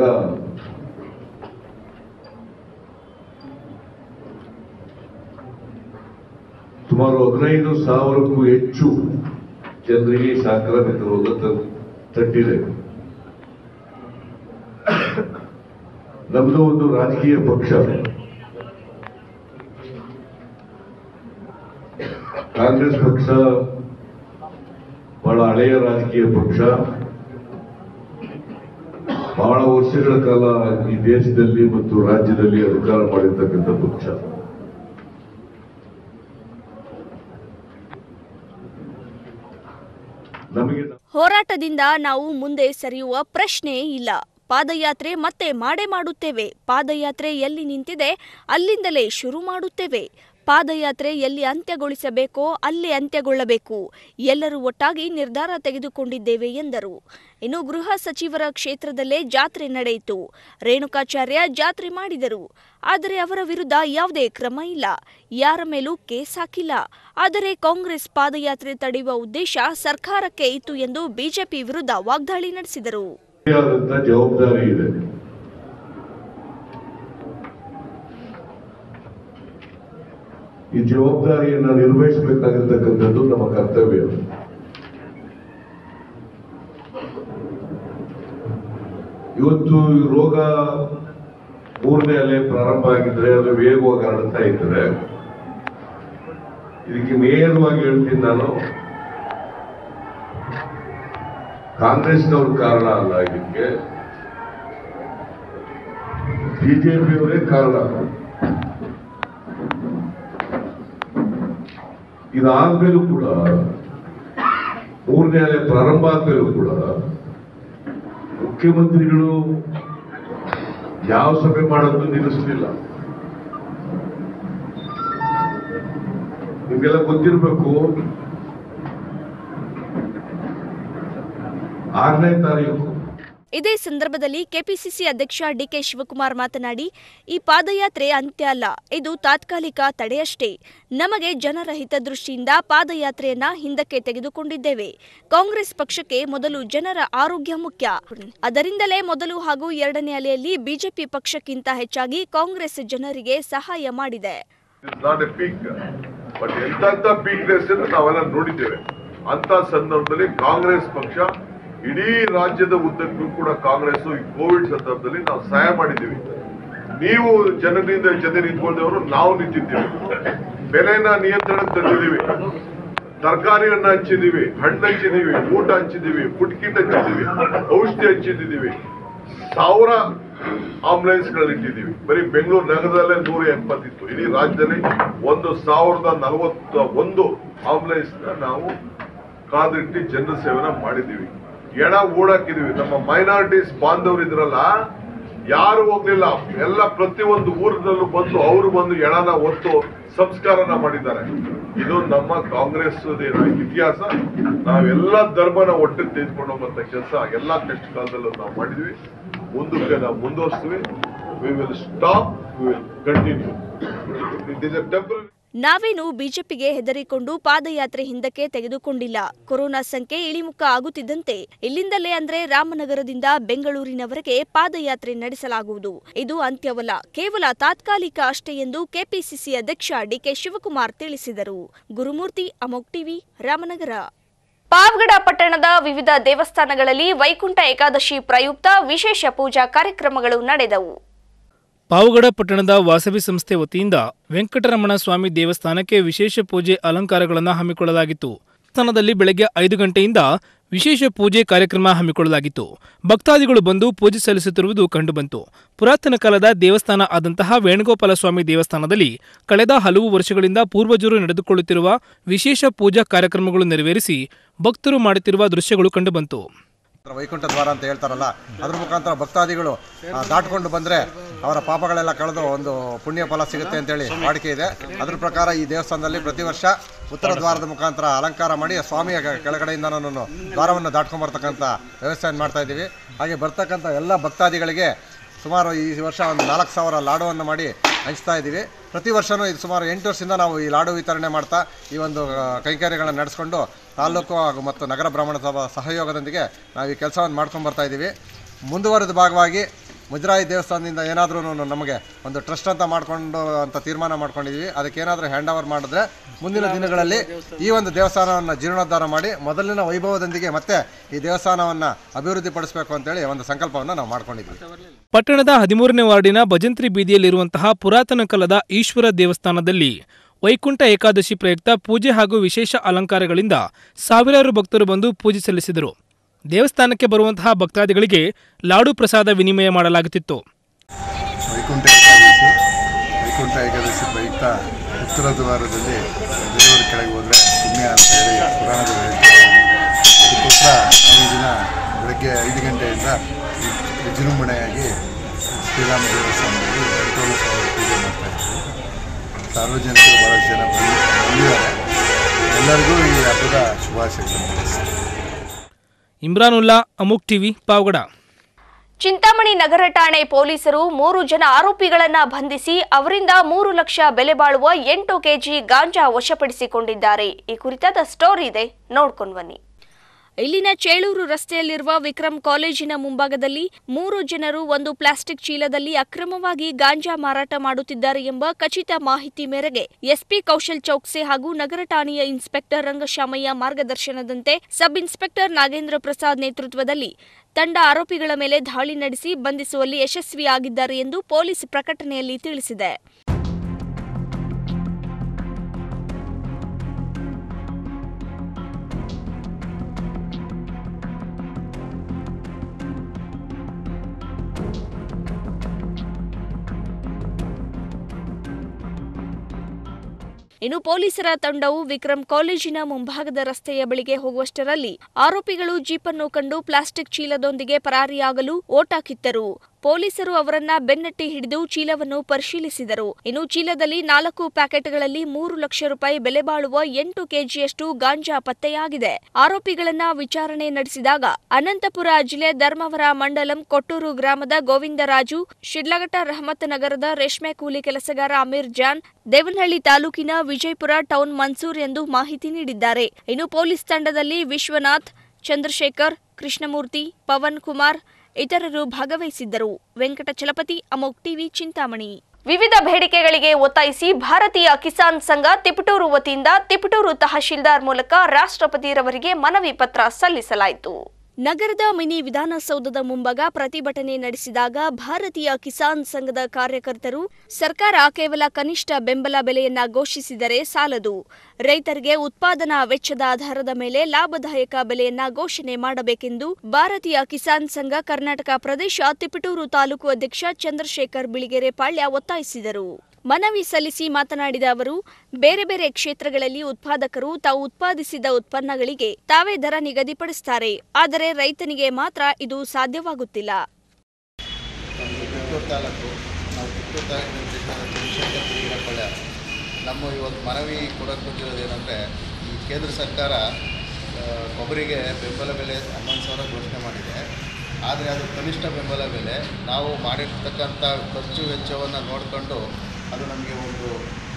ಸುಮಾರು ಹದಿನೈದು ಸಾವಿರಕ್ಕೂ ಹೆಚ್ಚು ಜನರಿಗೆ ಈ ಸಾಂಕ್ರಾಮಿಕ ರೋಗ ತ- ತಟ್ಟಿದೆ ನಮ್ದು ಒಂದು ರಾಜಕೀಯ ಪಕ್ಷ ಕಾಂಗ್ರೆಸ್ ಪಕ್ಷ ಬಹಳ ಹಳೆಯ ರಾಜಕೀಯ ಪಕ್ಷ ಬಹಳ ವರ್ಷಗಳ ಕಾಲ ಈ ದೇಶದಲ್ಲಿ ಮತ್ತು ರಾಜ್ಯದಲ್ಲಿ ಅಧಿಕಾರ ಮಾಡಿರ್ತಕ್ಕಂಥ ಪಕ್ಷ ನಮಗೆ ಹೋರಾಟದಿಂದ ನಾವು ಮುಂದೆ ಸರಿಯುವ ಪ್ರಶ್ನೆಯೇ ಇಲ್ಲ ಪಾದಯಾತ್ರೆ ಮತ್ತೆ ಮಾಡೇ ಮಾಡುತ್ತೇವೆ ಪಾದಯಾತ್ರೆ ಎಲ್ಲಿ ನಿಂತಿದೆ ಅಲ್ಲಿಂದಲೇ ಶುರು ಮಾಡುತ್ತೇವೆ ಪಾದಯಾತ್ರೆ ಎಲ್ಲಿ ಅಂತ್ಯಗೊಳಿಸಬೇಕೋ ಅಲ್ಲಿ ಅಂತ್ಯಗೊಳ್ಳಬೇಕು ಎಲ್ಲರೂ ಒಟ್ಟಾಗಿ ನಿರ್ಧಾರ ತೆಗೆದುಕೊಂಡಿದ್ದೇವೆ ಎಂದರು ಇನ್ನು ಗೃಹ ಸಚಿವರ ಕ್ಷೇತ್ರದಲ್ಲೇ ಜಾತ್ರೆ ನಡೆಯಿತು ರೇಣುಕಾಚಾರ್ಯ ಜಾತ್ರೆ ಮಾಡಿದರು ಆದರೆ ಅವರ ವಿರುದ್ಧ ಯಾವುದೇ ಕ್ರಮ ಇಲ್ಲ ಯಾರ ಮೇಲೂ ಕೇಸ್ ಹಾಕಿಲ್ಲ ಆದರೆ ಕಾಂಗ್ರೆಸ್ ಪಾದಯಾತ್ರೆ ತಡೆಯುವ ಉದ್ದೇಶ ಸರ್ಕಾರಕ್ಕೆ ಇತ್ತು ಎಂದು ಬಿಜೆಪಿ ವಿರುದ್ಧ ವಾಗ್ದಾಳಿ ನಡೆಸಿದರು ಆದಂತ ಜವಾಬ್ದಾರಿ ಇದೆ ಈ ಜವಾಬ್ದಾರಿಯನ್ನು ನಿರ್ವಹಿಸಬೇಕಾಗಿರ್ತಕ್ಕಂಥದ್ದು ನಮ್ಮ ಕರ್ತವ್ಯ ಇವತ್ತು ಈ ರೋಗ ಮೂರನೇ ಅಲೆ ಪ್ರಾರಂಭ ಆಗಿದ್ರೆ ಅದು ವೇಗವಾಗಿ ಹರಡ್ತಾ ಇದ್ರೆ ಇದಕ್ಕೆ ನೇರವಾಗಿ ಹೇಳ್ತೀನಿ ನಾನು ಕಾಂಗ್ರೆಸ್ನವ್ರ ಕಾರಣ ಅಲ್ಲ ಇದಕ್ಕೆ ಬಿಜೆಪಿಯವರೇ ಕಾರಣ ಇದಾದ್ಮೇಲೂ ಕೂಡ ಮೂರನೇ ಅಲೆ ಪ್ರಾರಂಭ ಆದ್ಮೇಲೂ ಕೂಡ ಮುಖ್ಯಮಂತ್ರಿಗಳು ಯಾವ ಸಭೆ ಮಾಡೋದು ನಿಲ್ಲಿಸಲಿಲ್ಲ ನಿಮ್ಗೆಲ್ಲ ಗೊತ್ತಿರಬೇಕು ಆರನೇ ತಾರೀಕು ಇದೇ ಸಂದರ್ಭದಲ್ಲಿ ಕೆಪಿಸಿಸಿ ಅಧ್ಯಕ್ಷ ಡಿಕೆ ಶಿವಕುಮಾರ್ ಮಾತನಾಡಿ ಈ ಪಾದಯಾತ್ರೆ ಅಂತ್ಯ ಅಲ್ಲ ಇದು ತಾತ್ಕಾಲಿಕ ತಡೆಯಷ್ಟೇ ನಮಗೆ ಜನರ ಹಿತದೃಷ್ಟಿಯಿಂದ ಪಾದಯಾತ್ರೆಯನ್ನ ಹಿಂದಕ್ಕೆ ತೆಗೆದುಕೊಂಡಿದ್ದೇವೆ ಕಾಂಗ್ರೆಸ್ ಪಕ್ಷಕ್ಕೆ ಮೊದಲು ಜನರ ಆರೋಗ್ಯ ಮುಖ್ಯ ಅದರಿಂದಲೇ ಮೊದಲು ಹಾಗೂ ಎರಡನೇ ಅಲೆಯಲ್ಲಿ ಬಿಜೆಪಿ ಪಕ್ಷಕ್ಕಿಂತ ಹೆಚ್ಚಾಗಿ ಕಾಂಗ್ರೆಸ್ ಜನರಿಗೆ ಸಹಾಯ ಮಾಡಿದೆ ನಾಟ್ ಎ ಪೀಕ್ ಬಟ್ ಎಂತ ಪೀಕ್ನೆಸ್ ನಾವೆಲ್ಲ ನೋಡಿದ್ದೇವೆ ಅಂತ ಸಂದರ್ಭದಲ್ಲಿ ಕಾಂಗ್ರೆಸ್ ಪಕ್ಷ ಇಡೀ ರಾಜ್ಯದ ಉದ್ದಕ್ಕೂ ಕೂಡ ಕಾಂಗ್ರೆಸ್ ಈ ಕೋವಿಡ್ ಸಂದರ್ಭದಲ್ಲಿ ನಾವು ಸಹಾಯ ಮಾಡಿದ್ದೀವಿ ನೀವು ಜನರಿಂದ ಜೊತೆ ನಿಂತ್ಕೊಂಡವರು ನಾವು ನಿಂತಿದ್ದೀವಿ ಬೆಲೆನ ನಿಯಂತ್ರಣ ತಂದಿದ್ದೀವಿ ತರಕಾರಿಯನ್ನ ಹಂಚಿದೀವಿ ಹಣ್ಣು ಹಂಚಿದೀವಿ ಊಟ ಹಂಚಿದೀವಿ ಫುಡ್ ಕಿಟ್ ಹಂಚಿದೀವಿ ಔಷಧಿ ಹಂಚಿದ್ದೀವಿ ಸಾವಿರ ಆಂಬುಲೆನ್ಸ್ ಇಟ್ಟಿದ್ದೀವಿ ಬರೀ ಬೆಂಗಳೂರು ನಗರದಲ್ಲೇ ನೂರ ಎಪ್ಪತ್ತಿತ್ತು ಇಡೀ ರಾಜ್ಯದಲ್ಲಿ ಒಂದು ಸಾವಿರದ ನಲವತ್ತ ಒಂದು ಆಂಬುಲೆನ್ಸ್ ನಾವು ಕಾದಿಟ್ಟು ಜನರ ಸೇವನ ಮಾಡಿದ್ದೀವಿ ಎಣ ಓಡಾಕಿದೀವಿ ನಮ್ಮ ಮೈನಾರಿಟೀಸ್ ಬಾಂಧವರು ಇದ್ರಲ್ಲ ಯಾರು ಹೋಗ್ಲಿಲ್ಲ ಎಲ್ಲ ಪ್ರತಿಯೊಂದು ಊರಿನಲ್ಲೂ ಬಂದು ಅವರು ಬಂದು ಎಣನ ಒತ್ತು ಸಂಸ್ಕಾರನ ಮಾಡಿದ್ದಾರೆ ಇದು ನಮ್ಮ ಕಾಂಗ್ರೆಸ್ ಇತಿಹಾಸ ನಾವೆಲ್ಲ ಧರ್ಮನ ಒಟ್ಟಿಗೆ ತೆಗೆದುಕೊಂಡು ಹೋಗುವಂತ ಕೆಲಸ ಎಲ್ಲಾ ಕಷ್ಟ ಕಾಲದಲ್ಲೂ ನಾವು ಮಾಡಿದ್ವಿ ಮುಂದಕ್ಕೆ ನಾವು ಮುಂದುವರಿಸ್ತೀವಿ we will stop we will continue it is a temporary ನಾವೇನು ಬಿಜೆಪಿಗೆ ಹೆದರಿಕೊಂಡು ಪಾದಯಾತ್ರೆ ಹಿಂದಕ್ಕೆ ತೆಗೆದುಕೊಂಡಿಲ್ಲ ಕೊರೋನಾ ಸಂಖ್ಯೆ ಇಳಿಮುಖ ಆಗುತ್ತಿದ್ದಂತೆ ಇಲ್ಲಿಂದಲೇ ಅಂದ್ರೆ ರಾಮನಗರದಿಂದ ಬೆಂಗಳೂರಿನವರೆಗೆ ಪಾದಯಾತ್ರೆ ನಡೆಸಲಾಗುವುದು ಇದು ಅಂತ್ಯವಲ್ಲ ಕೇವಲ ತಾತ್ಕಾಲಿಕ ಅಷ್ಟೇ ಎಂದು ಕೆಪಿಸಿಸಿ ಅಧ್ಯಕ್ಷ ಡಿಕೆ ಶಿವಕುಮಾರ್ ತಿಳಿಸಿದರು ಗುರುಮೂರ್ತಿ ಅಮೋಕ್ ಟಿವಿ ರಾಮನಗರ ಪಾವಗಡ ಪಟ್ಟಣದ ವಿವಿಧ ದೇವಸ್ಥಾನಗಳಲ್ಲಿ ವೈಕುಂಠ ಏಕಾದಶಿ ಪ್ರಯುಕ್ತ ವಿಶೇಷ ಪೂಜಾ ಕಾರ್ಯಕ್ರಮಗಳು ನಡೆದವು ಪಾವಗಡ ಪಟ್ಟಣದ ವಾಸವಿ ಸಂಸ್ಥೆ ವತಿಯಿಂದ ವೆಂಕಟರಮಣ ಸ್ವಾಮಿ ದೇವಸ್ಥಾನಕ್ಕೆ ವಿಶೇಷ ಪೂಜೆ ಅಲಂಕಾರಗಳನ್ನು ಹಮ್ಮಿಕೊಳ್ಳಲಾಗಿತ್ತು ದೇವಸ್ಥಾನದಲ್ಲಿ ಬೆಳಗ್ಗೆ ಐದು ಗಂಟೆಯಿಂದ ವಿಶೇಷ ಪೂಜೆ ಕಾರ್ಯಕ್ರಮ ಹಮ್ಮಿಕೊಳ್ಳಲಾಗಿತ್ತು ಭಕ್ತಾದಿಗಳು ಬಂದು ಪೂಜೆ ಸಲ್ಲಿಸುತ್ತಿರುವುದು ಕಂಡುಬಂತು ಪುರಾತನ ಕಾಲದ ದೇವಸ್ಥಾನ ಆದಂತಹ ವೇಣುಗೋಪಾಲ ಸ್ವಾಮಿ ದೇವಸ್ಥಾನದಲ್ಲಿ ಕಳೆದ ಹಲವು ವರ್ಷಗಳಿಂದ ಪೂರ್ವಜರು ನಡೆದುಕೊಳ್ಳುತ್ತಿರುವ ವಿಶೇಷ ಪೂಜಾ ಕಾರ್ಯಕ್ರಮಗಳು ನೆರವೇರಿಸಿ ಭಕ್ತರು ಮಾಡುತ್ತಿರುವ ದೃಶ್ಯಗಳು ಕಂಡುಬಂತು ವೈಕುಂಠ ದ್ವಾರ ಅಂತ ಹೇಳ್ತಾರಲ್ಲ ಅದ್ರ ಮುಖಾಂತರ ಭಕ್ತಾದಿಗಳು ಆ, ದಾಟ್ಕೊಂಡು ಬಂದರೆ ಅವರ ಪಾಪಗಳೆಲ್ಲ ಕಳೆದು ಒಂದು ಪುಣ್ಯ ಫಲ ಸಿಗುತ್ತೆ ಅಂತೇಳಿ ವಾಡಿಕೆ ಇದೆ ಅದ್ರ ಪ್ರಕಾರ ಈ ದೇವಸ್ಥಾನದಲ್ಲಿ ಪ್ರತಿ ವರ್ಷ ಉತ್ತರ ದ್ವಾರದ ಮುಖಾಂತರ ಅಲಂಕಾರ ಮಾಡಿ ಸ್ವಾಮಿಯ ಕೆ- ಕೆಳಗಡೆಯಿಂದ ನಾನು ದ್ವಾರವನ್ನು ದಾಟ್ಕೊಂಡು ಬರ್ತಕ್ಕಂಥ ವ್ಯವಸ್ಥೆಯನ್ನು ಮಾಡ್ತಾ ಇದ್ದೀವಿ ಹಾಗೆ ಬರ್ತಕ್ಕಂಥ ಎಲ್ಲ ಭಕ್ತಾದಿಗಳಿಗೆ ಸುಮಾರು ಈ ವರ್ಷ ಒಂದು ನಾಲ್ಕು ಸಾವಿರ ಲಾಡುವನ್ನು ಮಾಡಿ ಹಂಚ್ತಾ ಇದ್ದೀವಿ ಪ್ರತಿ ವರ್ಷವೂ ಇದು ಸುಮಾರು ಎಂಟು ವರ್ಷದಿಂದ ನಾವು ಈ ಲಾಡು ವಿತರಣೆ ಮಾಡ್ತಾ ಈ ಒಂದು ಆ, ಕೈಂಕರ್ಯಗಳನ್ನು ನಡೆಸ್ಕೊಂಡು ತಾಲೂಕು ಹಾಗೂ ಮತ್ತು ನಗರ ಬ್ರಾಹ್ಮಣ ಸಭಾ ಸಹಯೋಗದೊಂದಿಗೆ ನಾವು ಈ ಕೆಲಸವನ್ನು ಮಾಡ್ಕೊಂಡು ಬರ್ತಾ ಇದ್ದೀವಿ ಮುಂದುವರೆದ ಭಾಗವಾಗಿ ಮುಜರಾಯಿ ದೇವಸ್ಥಾನದಿಂದ ಏನಾದರೂ ನಮಗೆ ಒಂದು ಟ್ರಸ್ಟ್ ಅಂತ ಮಾಡಿಕೊಂಡು ಅಂತ ತೀರ್ಮಾನ ಮಾಡ್ಕೊಂಡಿದ್ದೀವಿ ಅದಕ್ಕೆ ಏನಾದರೂ ಹ್ಯಾಂಡ್ ಓವರ್ ಮಾಡಿದ್ರೆ ಮುಂದಿನ ದಿನಗಳಲ್ಲಿ ಈ ಒಂದು ದೇವಸ್ಥಾನವನ್ನು ಜೀರ್ಣೋದ್ಧಾರ ಮಾಡಿ ಮೊದಲಿನ ವೈಭವದೊಂದಿಗೆ ಮತ್ತೆ ಈ ದೇವಸ್ಥಾನವನ್ನು ಅಭಿವೃದ್ಧಿಪಡಿಸಬೇಕು ಅಂತೇಳಿ ಒಂದು ಸಂಕಲ್ಪವನ್ನು ನಾವು ಮಾಡ್ಕೊಂಡಿದ್ದೀವಿ ಪಟ್ಟಣದ ಹದಿಮೂರನೇ ವಾರ್ಡಿನ ಭಜಂತ್ರಿ ಬೀದಿಯಲ್ಲಿರುವಂತಹ ಪುರಾತನ ಕಾಲದ ಈಶ್ವರ ದೇವಸ್ಥಾನದಲ್ಲಿ ವೈಕುಂಠ ಏಕಾದಶಿ ಪ್ರಯುಕ್ತ ಪೂಜೆ ಹಾಗೂ ವಿಶೇಷ ಅಲಂಕಾರಗಳಿಂದ ಸಾವಿರಾರು ಭಕ್ತರು ಬಂದು ಪೂಜೆ ಸಲ್ಲಿಸಿದರು ದೇವಸ್ಥಾನಕ್ಕೆ ಬರುವಂತಹ ಭಕ್ತಾದಿಗಳಿಗೆ ಲಾಡು ಪ್ರಸಾದ ವಿನಿಮಯ ಮಾಡಲಾಗುತ್ತಿತ್ತು ವೈಕುಂಠ ಏಕಾದಶಿ ವೈಕುಂಠ ಏಕಾದಶಿ ಪ್ರಯುಕ್ತ ಉತ್ತರ ದ್ವಾರದಲ್ಲಿ ದೇವರ ಕೆಳಗೆ ಹೋದರೆ ಪುಣ್ಯ ಅಂತ ಹೇಳಿ ಪುರಾಣದಲ್ಲಿ ಹೇಳ್ತಾರೆ ಅದಕ್ಕೋಸ್ಕರ ನಾವು ಈ ದಿನ ಬೆಳಗ್ಗೆ ಐದು ಗಂಟೆಯಿಂದ ವಿಜೃಂಭಣೆಯಾಗಿ ಶ್ರೀರಾಮ ದೇವಸ್ಥಾನದಲ್ಲಿ ವೆಂಕಟರಮಣ ಸ್ವಾಮಿ ಪೂಜೆ ಮಾಡ್ತಾ ಇದ್ದೀವಿ ಸಾರ್ವಜನಿಕರು ಭಾಳಷ್ಟು ಜನ ಬಂದು ಬಂದಿದ್ದಾರೆ ಎಲ್ಲರಿಗೂ ಈ ಹಬ್ಬದ ಶುಭಾಶಯಗಳನ್ನು ತಿಳಿಸ್ತೀನಿ ಇಮ್ರಾನುಲ್ಲಾ ಅಮುಕ್ ಟಿವಿ ಪಾವಗಡ ಚಿಂತಾಮಣಿ ನಗರ ಠಾಣೆ ಪೊಲೀಸರು ಮೂರು ಜನ ಆರೋಪಿಗಳನ್ನ ಬಂಧಿಸಿ ಅವರಿಂದ ಮೂರು ಲಕ್ಷ ಬೆಲೆ ಬಾಳುವ ಎಂಟು ಕೆಜಿ ಗಾಂಜಾ ವಶಪಡಿಸಿಕೊಂಡಿದ್ದಾರೆ ಈ ಕುರಿತಾದ ಸ್ಟೋರಿ ಇದೆ ನೋಡ್ಕೊಂಡು ಬನ್ನಿ ಇಲ್ಲಿನ ಚೇಳೂರು ರಸ್ತೆಯಲ್ಲಿರುವ ವಿಕ್ರಮ್ ಕಾಲೇಜಿನ ಮುಂಭಾಗದಲ್ಲಿ ಮೂರು ಜನರು ಒಂದು ಪ್ಲಾಸ್ಟಿಕ್ ಚೀಲದಲ್ಲಿ ಅಕ್ರಮವಾಗಿ ಗಾಂಜಾ ಮಾರಾಟ ಮಾಡುತ್ತಿದ್ದಾರೆ ಎಂಬ ಖಚಿತ ಮಾಹಿತಿ ಮೇರೆಗೆ ಎಸ್ಪಿ ಕೌಶಲ್ ಚೌಕ್ಸೆ ಹಾಗೂ ನಗರ ಠಾಣೆಯ ಇನ್ಸ್ಪೆಕ್ಟರ್ ರಂಗಶಾಮಯ್ಯ ಮಾರ್ಗದರ್ಶನದಂತೆ ಸಬ್ ಇನ್ಸ್ಪೆಕ್ಟರ್ ನಾಗೇಂದ್ರ ಪ್ರಸಾದ್ ನೇತೃತ್ವದಲ್ಲಿ ತಂಡ ಆರೋಪಿಗಳ ಮೇಲೆ ದಾಳಿ ನಡೆಸಿ ಬಂಧಿಸುವಲ್ಲಿ ಯಶಸ್ವಿಯಾಗಿದ್ದಾರೆ ಎಂದು ಪೊಲೀಸ್ ಪ್ರಕಟಣೆಯಲ್ಲಿ ತಿಳಿಸಿದೆ ಇನ್ನು ಪೊಲೀಸರ ತಂಡವು ವಿಕ್ರಮ್ ಕಾಲೇಜಿನ ಮುಂಭಾಗದ ರಸ್ತೆಯ ಬಳಿಗೆ ಹೋಗುವಷ್ಟರಲ್ಲಿ ಆರೋಪಿಗಳು ಜೀಪನ್ನು ಕಂಡು ಪ್ಲಾಸ್ಟಿಕ್ ಚೀಲದೊಂದಿಗೆ ಪರಾರಿಯಾಗಲು ಓಟ ಕಿತ್ತರು ಪೊಲೀಸರು ಅವರನ್ನ ಬೆನ್ನಟ್ಟಿ ಹಿಡಿದು ಚೀಲವನ್ನು ಪರಿಶೀಲಿಸಿದರು ಇನ್ನು ಚೀಲದಲ್ಲಿ ನಾಲ್ಕು ಪ್ಯಾಕೆಟ್ಗಳಲ್ಲಿ ಮೂರು ಲಕ್ಷ ರೂಪಾಯಿ ಬೆಲೆ ಬಾಳುವ ಎಂಟು ಕೆಜಿಯಷ್ಟು ಗಾಂಜಾ ಪತ್ತೆಯಾಗಿದೆ ಆರೋಪಿಗಳನ್ನ ವಿಚಾರಣೆ ನಡೆಸಿದಾಗ ಅನಂತಪುರ ಜಿಲ್ಲೆ ಧರ್ಮವರ ಮಂಡಲಂ ಕೊಟ್ಟೂರು ಗ್ರಾಮದ ಗೋವಿಂದರಾಜು ಶಿಡ್ಲಘಟ್ಟ ರಹಮತ್ ನಗರದ ರೇಷ್ಮೆ ಕೂಲಿ ಕೆಲಸಗಾರ ಅಮೀರ್ ಜಾನ್ ದೇವನಹಳ್ಳಿ ತಾಲೂಕಿನ ವಿಜಯಪುರ ಟೌನ್ ಮನ್ಸೂರ್ ಎಂದು ಮಾಹಿತಿ ನೀಡಿದ್ದಾರೆ ಇನ್ನು ಪೊಲೀಸ್ ತಂಡದಲ್ಲಿ ವಿಶ್ವನಾಥ್ ಚಂದ್ರಶೇಖರ್ ಕೃಷ್ಣಮೂರ್ತಿ ಪವನ್ ಕುಮಾರ್ ಇತರರು ಭಾಗವಹಿಸಿದ್ದರು ವೆಂಕಟಚಲಪತಿ ಅಮೋಕ್ ಟಿವಿ ಚಿಂತಾಮಣಿ ವಿವಿಧ ಬೇಡಿಕೆಗಳಿಗೆ ಒತ್ತಾಯಿಸಿ ಭಾರತೀಯ ಕಿಸಾನ್ ಸಂಘ ತಿಪಟೂರು ವತಿಯಿಂದ ತಿಪಟೂರು ತಹಶೀಲ್ದಾರ್ ಮೂಲಕ ರಾಷ್ಟ್ರಪತಿರವರಿಗೆ ಮನವಿ ಪತ್ರ ಸಲ್ಲಿಸಲಾಯಿತು ನಗರದ ಮಿನಿ ವಿಧಾನಸೌಧದ ಮುಂಭಾಗ ಪ್ರತಿಭಟನೆ ನಡೆಸಿದಾಗ ಭಾರತೀಯ ಕಿಸಾನ್ ಸಂಘದ ಕಾರ್ಯಕರ್ತರು ಸರ್ಕಾರ ಕೇವಲ ಕನಿಷ್ಠ ಬೆಂಬಲ ಬೆಲೆಯನ್ನ ಘೋಷಿಸಿದರೆ ಸಾಲದು ರೈತರಿಗೆ ಉತ್ಪಾದನಾ ವೆಚ್ಚದ ಆಧಾರದ ಮೇಲೆ ಲಾಭದಾಯಕ ಬೆಲೆಯನ್ನ ಘೋಷಣೆ ಮಾಡಬೇಕೆಂದು ಭಾರತೀಯ ಕಿಸಾನ್ ಸಂಘ ಕರ್ನಾಟಕ ಪ್ರದೇಶ ತಿಪಟೂರು ತಾಲೂಕು ಅಧ್ಯಕ್ಷ ಚಂದ್ರಶೇಖರ್ ಬಿಳಿಗೆರೆ ಪಾಳ್ಯ ಒತ್ತಾಯಿಸಿದರು ಮನವಿ ಸಲ್ಲಿಸಿ ಮಾತನಾಡಿದ ಅವರು ಬೇರೆ ಬೇರೆ ಕ್ಷೇತ್ರಗಳಲ್ಲಿ ಉತ್ಪಾದಕರು ತಾವು ಉತ್ಪಾದಿಸಿದ ಉತ್ಪನ್ನಗಳಿಗೆ ತಾವೇ ದರ ನಿಗದಿಪಡಿಸುತ್ತಾರೆ ಆದರೆ ರೈತನಿಗೆ ಮಾತ್ರ ಇದು ಸಾಧ್ಯವಾಗುತ್ತಿಲ್ಲ ಚಿತ್ತೂರು ತಾಲೂಕು ನಾವು ಚಿತ್ತೂರು ತಾಲೂಕಿನ ಚಂದ್ರಶೇಖರ್ ಬಿಳಿಗಿರಪಳ್ಳ ನಮ್ಮ ಇವತ್ತು ಮನವಿ ಕೊಡೋಕ್ಕೆ ಬಂದಿರೋದು ಏನಂದರೆ ಈ ಕೇಂದ್ರ ಸರ್ಕಾರ ಆ, ಕೊಬ್ಬರಿಗೆ ಬೆಂಬಲ ಬೆಲೆ ಹನ್ನೊಂದು ಸಾವಿರ ಘೋಷಣೆ ಮಾಡಿದೆ ಆದರೆ ಅದು ಕನಿಷ್ಠ ಬೆಂಬಲ ಬೆಲೆ ನಾವು ಮಾಡಿರ್ತಕ್ಕಂಥ ಖರ್ಚು ವೆಚ್ಚವನ್ನು ನೋಡಿಕೊಂಡು ಅದು ನಮಗೆ ಒಂದು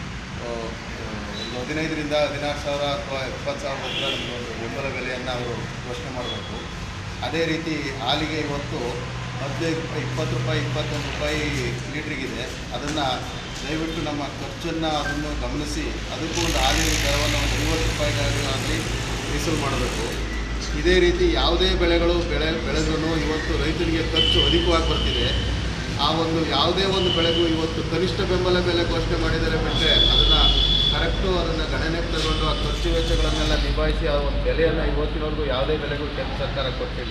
ಆ, ಒಂದು ಹದಿನೈದರಿಂದ ಹದಿನಾರು ಸಾವಿರ ಅಥವಾ ಇಪ್ಪತ್ತು ಸಾವಿರ ಹತ್ರ ನಮಗೆ ಒಂದು ಬೆಂಬಲ ಬೆಲೆಯನ್ನು ಅವರು ಘೋಷಣೆ ಮಾಡಬೇಕು ಅದೇ ರೀತಿ ಹಾಲಿಗೆ ಇವತ್ತು ಹದಿನೈದು ರೂಪಾಯಿ ಇಪ್ಪತ್ತು ರೂಪಾಯಿ ಇಪ್ಪತ್ತೊಂದು ರೂಪಾಯಿ ಲೀಟ್ರಿಗಿದೆ ಅದನ್ನು ದಯವಿಟ್ಟು ನಮ್ಮ ಖರ್ಚನ್ನು ಅದನ್ನು ಗಮನಿಸಿ ಅದಕ್ಕೂ ಒಂದು ಹಾಲಿನ ದರವನ್ನು ಒಂದು ಐವತ್ತು ರೂಪಾಯಿಗಾಗಲಿ ಮೀಸಲು ಮಾಡಬೇಕು ಇದೇ ರೀತಿ ಯಾವುದೇ ಬೆಳೆಗಳು ಬೆಳೆ ಬೆಳೆದ್ರೂ ಇವತ್ತು ರೈತರಿಗೆ ಖರ್ಚು ಅಧಿಕವಾಗಿ ಬರ್ತಿದೆ ಆ ಒಂದು ಯಾವುದೇ ಒಂದು ಬೆಳೆಗೂ ಇವತ್ತು ಕನಿಷ್ಠ ಬೆಂಬಲ ಬೆಲೆ ಘೋಷಣೆ ಮಾಡಿದರೆ ಬಿಟ್ಟರೆ ಅದನ್ನು ಕರೆಕ್ಟು ಅದನ್ನು ಗಣನೆಗೆ ತಗೊಂಡು ಆ ಖರ್ಚು ವೆಚ್ಚಗಳನ್ನೆಲ್ಲ ನಿಭಾಯಿಸಿ ಆ ಒಂದು ಬೆಲೆಯನ್ನು ಇವತ್ತಿನವರೆಗೂ ಯಾವುದೇ ಬೆಲೆಗೂ ಕೇಂದ್ರ ಸರ್ಕಾರ ಕೊಟ್ಟಿಲ್ಲ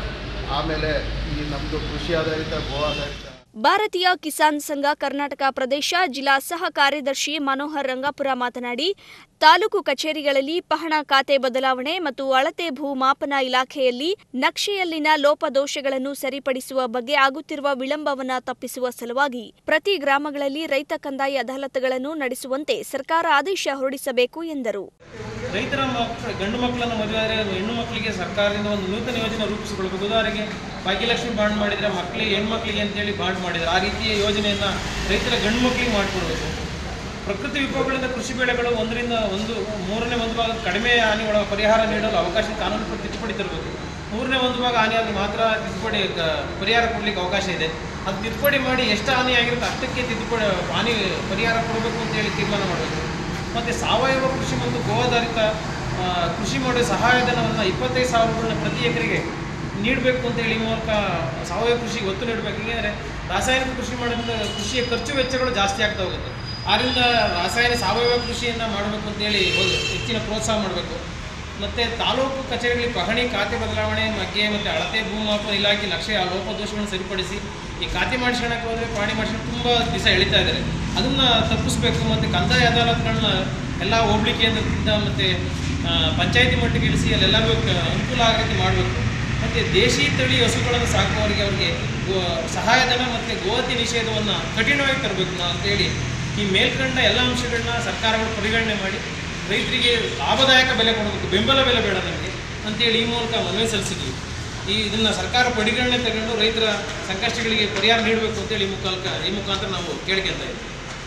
ಆಮೇಲೆ ಈ ನಮ್ಮದು ಕೃಷಿ ಆಧಾರಿತ ಗೋ ಆಧಾರಿತ ಭಾರತೀಯ ಕಿಸಾನ್ ಸಂಘ ಕರ್ನಾಟಕ ಪ್ರದೇಶ ಜಿಲ್ಲಾ ಸಹ ಕಾರ್ಯದರ್ಶಿ ಮನೋಹರ್ ರಂಗಾಪುರ ಮಾತನಾಡಿ ತಾಲೂಕು ಕಚೇರಿಗಳಲ್ಲಿ ಪಹಣ ಖಾತೆ ಬದಲಾವಣೆ ಮತ್ತು ಅಳತೆ ಭೂ ಮಾಪನ ಇಲಾಖೆಯಲ್ಲಿ ನಕ್ಷೆಯಲ್ಲಿನ ಲೋಪದೋಷಗಳನ್ನು ಸರಿಪಡಿಸುವ ಬಗ್ಗೆ ಆಗುತ್ತಿರುವ ವಿಳಂಬವನ್ನ ತಪ್ಪಿಸುವ ಸಲುವಾಗಿ ಪ್ರತಿ ಗ್ರಾಮಗಳಲ್ಲಿ ರೈತ ಕಂದಾಯ ಅದಾಲತ್ಗಳನ್ನು ನಡೆಸುವಂತೆ ಸರ್ಕಾರ ಆದೇಶ ಹೊರಡಿಸಬೇಕು ಎಂದರು ರೈತರ ಮಕ್ಕಳು ಗಂಡು ಮಕ್ಕಳನ್ನು ಮದುವೆ ಆದರೆ ಹೆಣ್ಣು ಮಕ್ಕಳಿಗೆ ಸರ್ಕಾರದಿಂದ ಒಂದು ನೂತನ ಯೋಜನೆ ರೂಪಿಸಿಕೊಳ್ಬೇಕು ಉದಾಹರಣೆಗೆ ಭಾಗ್ಯಲಕ್ಷ್ಮಿ ಬಾಂಡ್ ಮಾಡಿದರೆ ಮಕ್ಕಳಿಗೆ ಹೆಣ್ಮಕ್ಳಿಗೆ ಅಂತೇಳಿ ಬಾಂಡ್ ಮಾಡಿದ್ದಾರೆ ಆ ರೀತಿಯ ಯೋಜನೆಯನ್ನು ರೈತರ ಗಂಡು ಮಕ್ಕಳಿಗೆ ಮಾಡಿಕೊಡ್ಬೇಕು ಪ್ರಕೃತಿ ವಿಕೋಪಗಳಿಂದ ಕೃಷಿ ಬೆಳೆಗಳು ಒಂದರಿಂದ ಒಂದು ಮೂರನೇ ಒಂದು ಭಾಗ ಕಡಿಮೆ ಹಾನಿ ಒಳ ಪರಿಹಾರ ನೀಡಲು ಅವಕಾಶ ಕಾನೂನು ಪ್ರತಿ ತಿದ್ದುಪಡಿ ತರಬೇಕು ಮೂರನೇ ಒಂದು ಭಾಗ ಹಾನಿಯಾಗಿ ಮಾತ್ರ ತಿದ್ದುಪಡಿ ಕ- ಪರಿಹಾರ ಕೊಡಲಿಕ್ಕೆ ಅವಕಾಶ ಇದೆ ಅದು ತಿದ್ದುಪಡಿ ಮಾಡಿ ಎಷ್ಟು ಹಾನಿ ಆಗಿರುತ್ತೆ ಅಷ್ಟಕ್ಕೆ ತಿದ್ದುಪಡಿ ಹಾನಿ ಪರಿಹಾರ ಕೊಡಬೇಕು ಅಂತೇಳಿ ತೀರ್ಮಾನ ಮಾಡಬೇಕು ಮತ್ತು ಸಾವಯವ ಕೃಷಿ ಮತ್ತು ಗೋವಾಧಾರಿತ ಆ, ಕೃಷಿ ಮಾಡೋ ಸಹಾಯಧನವನ್ನು ಇಪ್ಪತ್ತೈದು ಸಾವಿರ ರೂಪಾಯಿನ ಪ್ರತಿ ಎಕರೆಗೆ ನೀಡಬೇಕು ಅಂತೇಳಿ ಈ ಮೂಲಕ ಸಾವಯವ ಕೃಷಿಗೆ ಒತ್ತು ನೀಡಬೇಕು ಏಕೆಂದರೆ ರಾಸಾಯನಿಕ ಕೃಷಿ ಮಾಡೋದ್ರಿಂದ ಕೃಷಿಯ ಖರ್ಚು ವೆಚ್ಚಗಳು ಜಾಸ್ತಿ ಆಗ್ತಾ ಹೋಗುತ್ತೆ ಆದ್ದರಿಂದ ರಾಸಾಯನಿಕ ಸಾವಯವ ಕೃಷಿಯನ್ನು ಮಾಡಬೇಕು ಅಂತೇಳಿ ಒಂದು ಹೆಚ್ಚಿನ ಪ್ರೋತ್ಸಾಹ ಮಾಡಬೇಕು ಮತ್ತು ತಾಲೂಕು ಕಚೇರಿಗಳಲ್ಲಿ ಪಹಣಿ ಖಾತೆ ಬದಲಾವಣೆ ಬಗ್ಗೆ ಮತ್ತು ಅಳತೆ ಭೂಮಾಪನ ಇಲಾಖೆ ಲಕ್ಷ್ಯ ಆ ಲೋಪದೋಷಗಳನ್ನು ಸರಿಪಡಿಸಿ ಈ ಖಾತೆ ಮಾಡಿಸ್ಕೊಳಕ್ಕೆ ಹೋದರೆ ಪಹಣಿ ಮಾಡಿಸ್ಕೊಂಡು ತುಂಬ ದಿವಸ ಎಳಿತಾ ಇದ್ದಾರೆ ಅದನ್ನು ತಪ್ಪಿಸ್ಬೇಕು ಮತ್ತು ಕಂದಾಯ ಅದಾಲತ್ಗಳನ್ನ ಎಲ್ಲ ಹೋಬಳಿ ಕೇಂದ್ರದಿಂದ ಮತ್ತು ಪಂಚಾಯತಿ ಮಟ್ಟಿಗೆ ಇಳಿಸಿ ಅಲ್ಲೆಲ್ಲರಿಗೂ ಕ- ಅನುಕೂಲ ಆಗೋ ರೀತಿ ಮಾಡಬೇಕು ಮತ್ತು ದೇಶಿ ತಳಿ ಹಸುಗಳನ್ನು ಸಾಕುವವರಿಗೆ ಅವರಿಗೆ ಗೋ ಸಹಾಯಧನ ಮತ್ತು ಗೋಹತ್ಯೆ ನಿಷೇಧವನ್ನು ಕಠಿಣವಾಗಿ ತರಬೇಕು ನಾವು ಅಂತೇಳಿ ಈ ಮೇಲ್ಕಂಡ ಎಲ್ಲ ಅಂಶಗಳನ್ನ ಸರ್ಕಾರಗಳು ಪರಿಗಣನೆ ಮಾಡಿ ರೈತರಿಗೆ ಲಾಭದಾಯಕ ಬೆಲೆ ಕೊಡಬೇಕು ಬೆಂಬಲ ಬೆಲೆ ಬೇಡ ನಮಗೆ ಅಂತೇಳಿ ಈ ಮೂಲಕ ಮನವಿ ಸಲ್ಲಿಸಿದ್ವಿ ಈ ಇದನ್ನು ಸರ್ಕಾರ ಪರಿಗಣನೆ ತಗೊಂಡು ರೈತರ ಸಂಕಷ್ಟಗಳಿಗೆ ಪರಿಹಾರ ನೀಡಬೇಕು ಅಂತೇಳಿ ಈ ಮುಖಾಂತರ ಈ ಮುಖಾಂತರ ನಾವು ಕೇಳ್ಕೊಂತ ಇದ್ದೀವಿ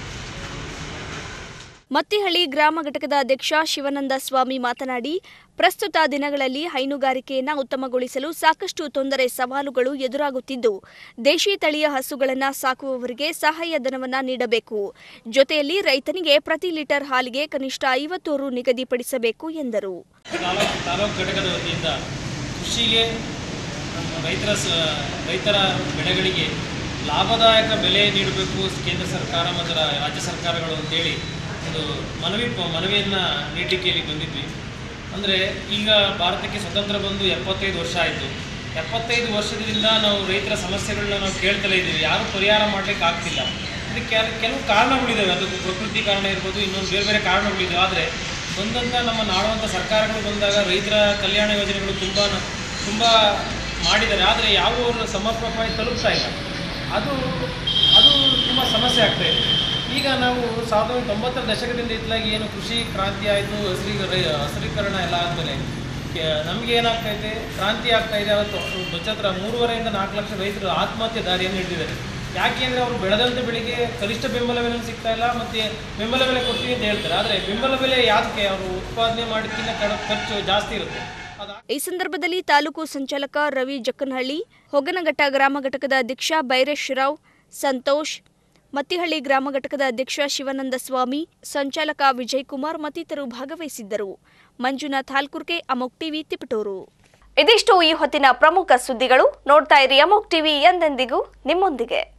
ಮತ್ತಿಹಳ್ಳಿ ಗ್ರಾಮ ಘಟಕದ ಅಧ್ಯಕ್ಷ ಶಿವಾನಂದ ಸ್ವಾಮಿ ಮಾತನಾಡಿ ಪ್ರಸ್ತುತ ದಿನಗಳಲ್ಲಿ ಹೈನುಗಾರಿಕೆಯನ್ನ ಉತ್ತಮಗೊಳಿಸಲು ಸಾಕಷ್ಟು ತೊಂದರೆ ಸವಾಲುಗಳು ಎದುರಾಗುತ್ತಿದ್ದು ದೇಶಿ ತಳಿಯ ಹಸುಗಳನ್ನು ಸಾಕುವವರಿಗೆ ಸಹಾಯಧನವನ್ನ ನೀಡಬೇಕು ಜೊತೆಯಲ್ಲಿ ರೈತನಿಗೆ ಪ್ರತಿ ಲೀಟರ್ ಹಾಲಿಗೆ ಕನಿಷ್ಠ ಐವತ್ತು ರು ನಿಗದಿಪಡಿಸಬೇಕು ಎಂದರು ತಾಲೂಕು ತಾಲೂಕು ಘಟಕದ ವತಿಯಿಂದ ಕೃಷಿಗೆ ನಮ್ಮ ರೈತರ ಸ ರೈತರ ಬೆಳೆಗಳಿಗೆ ಲಾಭದಾಯಕ ಬೆಲೆ ನೀಡಬೇಕು ಕೇಂದ್ರ ಸರ್ಕಾರ ಮತ್ತು ರಾ- ರಾಜ್ಯ ಸರ್ಕಾರಗಳು ಅಂತೇಳಿ ಒಂದು ಮನವಿ ಮನವಿಯನ್ನು ನೀಡಲಿಕ್ಕೆ ಇಲ್ಲಿ ಬಂದಿದ್ವಿ ಅಂದರೆ ಈಗ ಭಾರತಕ್ಕೆ ಸ್ವತಂತ್ರ ಬಂದು ಎಪ್ಪತ್ತೈದು ವರ್ಷ ಆಯಿತು ಎಪ್ಪತ್ತೈದು ವರ್ಷದಿಂದ ನಾವು ರೈತರ ಸಮಸ್ಯೆಗಳನ್ನ ನಾವು ಕೇಳ್ತಲೇ ಇದ್ದೀವಿ ಯಾರೂ ಪರಿಹಾರ ಮಾಡಲಿಕ್ಕೆ ಆಗ್ತಿಲ್ಲ ಇದಕ್ಕೆ ಕೆಲ ಕೆಲವು ಕಾರಣಗಳಿದ್ದಾವೆ ಅದು ಪ್ರಕೃತಿ ಕಾರಣ ಇರ್ಬೋದು ಇನ್ನೊಂದು ಬೇರೆ ಬೇರೆ ಕಾರಣಗಳಿದ್ದಾವೆ ಆದರೆ ಒಂದಂತ ನಮ್ಮ ನಾಡುವಂಥ ಸರ್ಕಾರಗಳು ಬಂದಾಗ ರೈತರ ಕಲ್ಯಾಣ ಯೋಜನೆಗಳು ತುಂಬ ತುಂಬ ಮಾಡಿದ್ದಾರೆ ಆದರೆ ಯಾವ ಒಂದು ಸಮರ್ಪಕವಾಗಿ ತಲುಪ್ತಾ ಇಲ್ಲ ಅದು ಅದು ತುಂಬ ಸಮಸ್ಯೆ ಆಗ್ತಾ ಇದೆ ಈಗ ನಾವು ಸಾವಿರದ ಒಂಬೈನೂರ ತೊಂಬತ್ತರ ದಶಕದಿಂದ ಇತ್ತಲಾಗಿ ಏನು ಕೃಷಿ ಕ್ರಾಂತಿ ಆಯಿತು ಹಸಿರೀ ಹಸಿರೀಕರಣ ಎಲ್ಲ ಆದಮೇಲೆ ನಮಗೆ ಏನಾಗ್ತಾ ಇದೆ ಕ್ರಾಂತಿ ಆಗ್ತಾ ಇದೆ ಅವತ್ತು ಬಚ್ಚತ್ರ ಮೂರುವರೆಯಿಂದ ನಾಲ್ಕು ಲಕ್ಷ ರೈತರು ಆತ್ಮಹತ್ಯೆ ದಾರಿಯನ್ನು ಹಿಡಿದಿದ್ದಾರೆ ಯಾಕೆಂದರೆ ಅವರು ಬೆಳೆದಂಥ ಬೆಳೆಗೆ ಕನಿಷ್ಠ ಬೆಂಬಲ ಬೆಲೆ ಸಿಗ್ತಾ ಇಲ್ಲ ಮತ್ತು ಬೆಂಬಲ ಬೆಲೆ ಕೊಡ್ತೀವಿ ಅಂತ ಹೇಳ್ತಾರೆ ಆದರೆ ಬೆಂಬಲ ಬೆಲೆ ಯಾಕೆ ಅವರು ಉತ್ಪಾದನೆ ಮಾಡೋದಕ್ಕಿಂತ ಕಡ ಖರ್ಚು ಜಾಸ್ತಿ ಇರುತ್ತೆ ಈ ಸಂದರ್ಭದಲ್ಲಿ ತಾಲೂಕು ಸಂಚಾಲಕ ರವಿ ಜಕ್ಕನಹಳ್ಳಿ ಹೊಗನಘಟ್ಟ ಗ್ರಾಮ ಘಟಕದ ಅಧ್ಯಕ್ಷ ಬೈರೇಶ್ ರಾವ್ ಸಂತೋಷ್ ಮತ್ತಿಹಳ್ಳಿ ಗ್ರಾಮ ಘಟಕದ ಅಧ್ಯಕ್ಷ ಶಿವಾನಂದ ಸ್ವಾಮಿ ಸಂಚಾಲಕ ವಿಜಯ್ ಕುಮಾರ್ ಮತ್ತಿತರರು ಭಾಗವಹಿಸಿದ್ದರು ಮಂಜುನಾಥ್ ಹಾಲ್ಕುರ್ಕೆ ಅಮೋಕ್ ಟಿವಿ ತಿಪಟೂರು ಇದಿಷ್ಟು ಈ ಹೊತ್ತಿನ ಪ್ರಮುಖ ಸುದ್ದಿಗಳು ನೋಡ್ತಾ ಇರಿ ಅಮೋಕ್ ಟಿವಿ ಎಂದೆಂದಿಗೂ ನಿಮ್ಮೊಂದಿಗೆ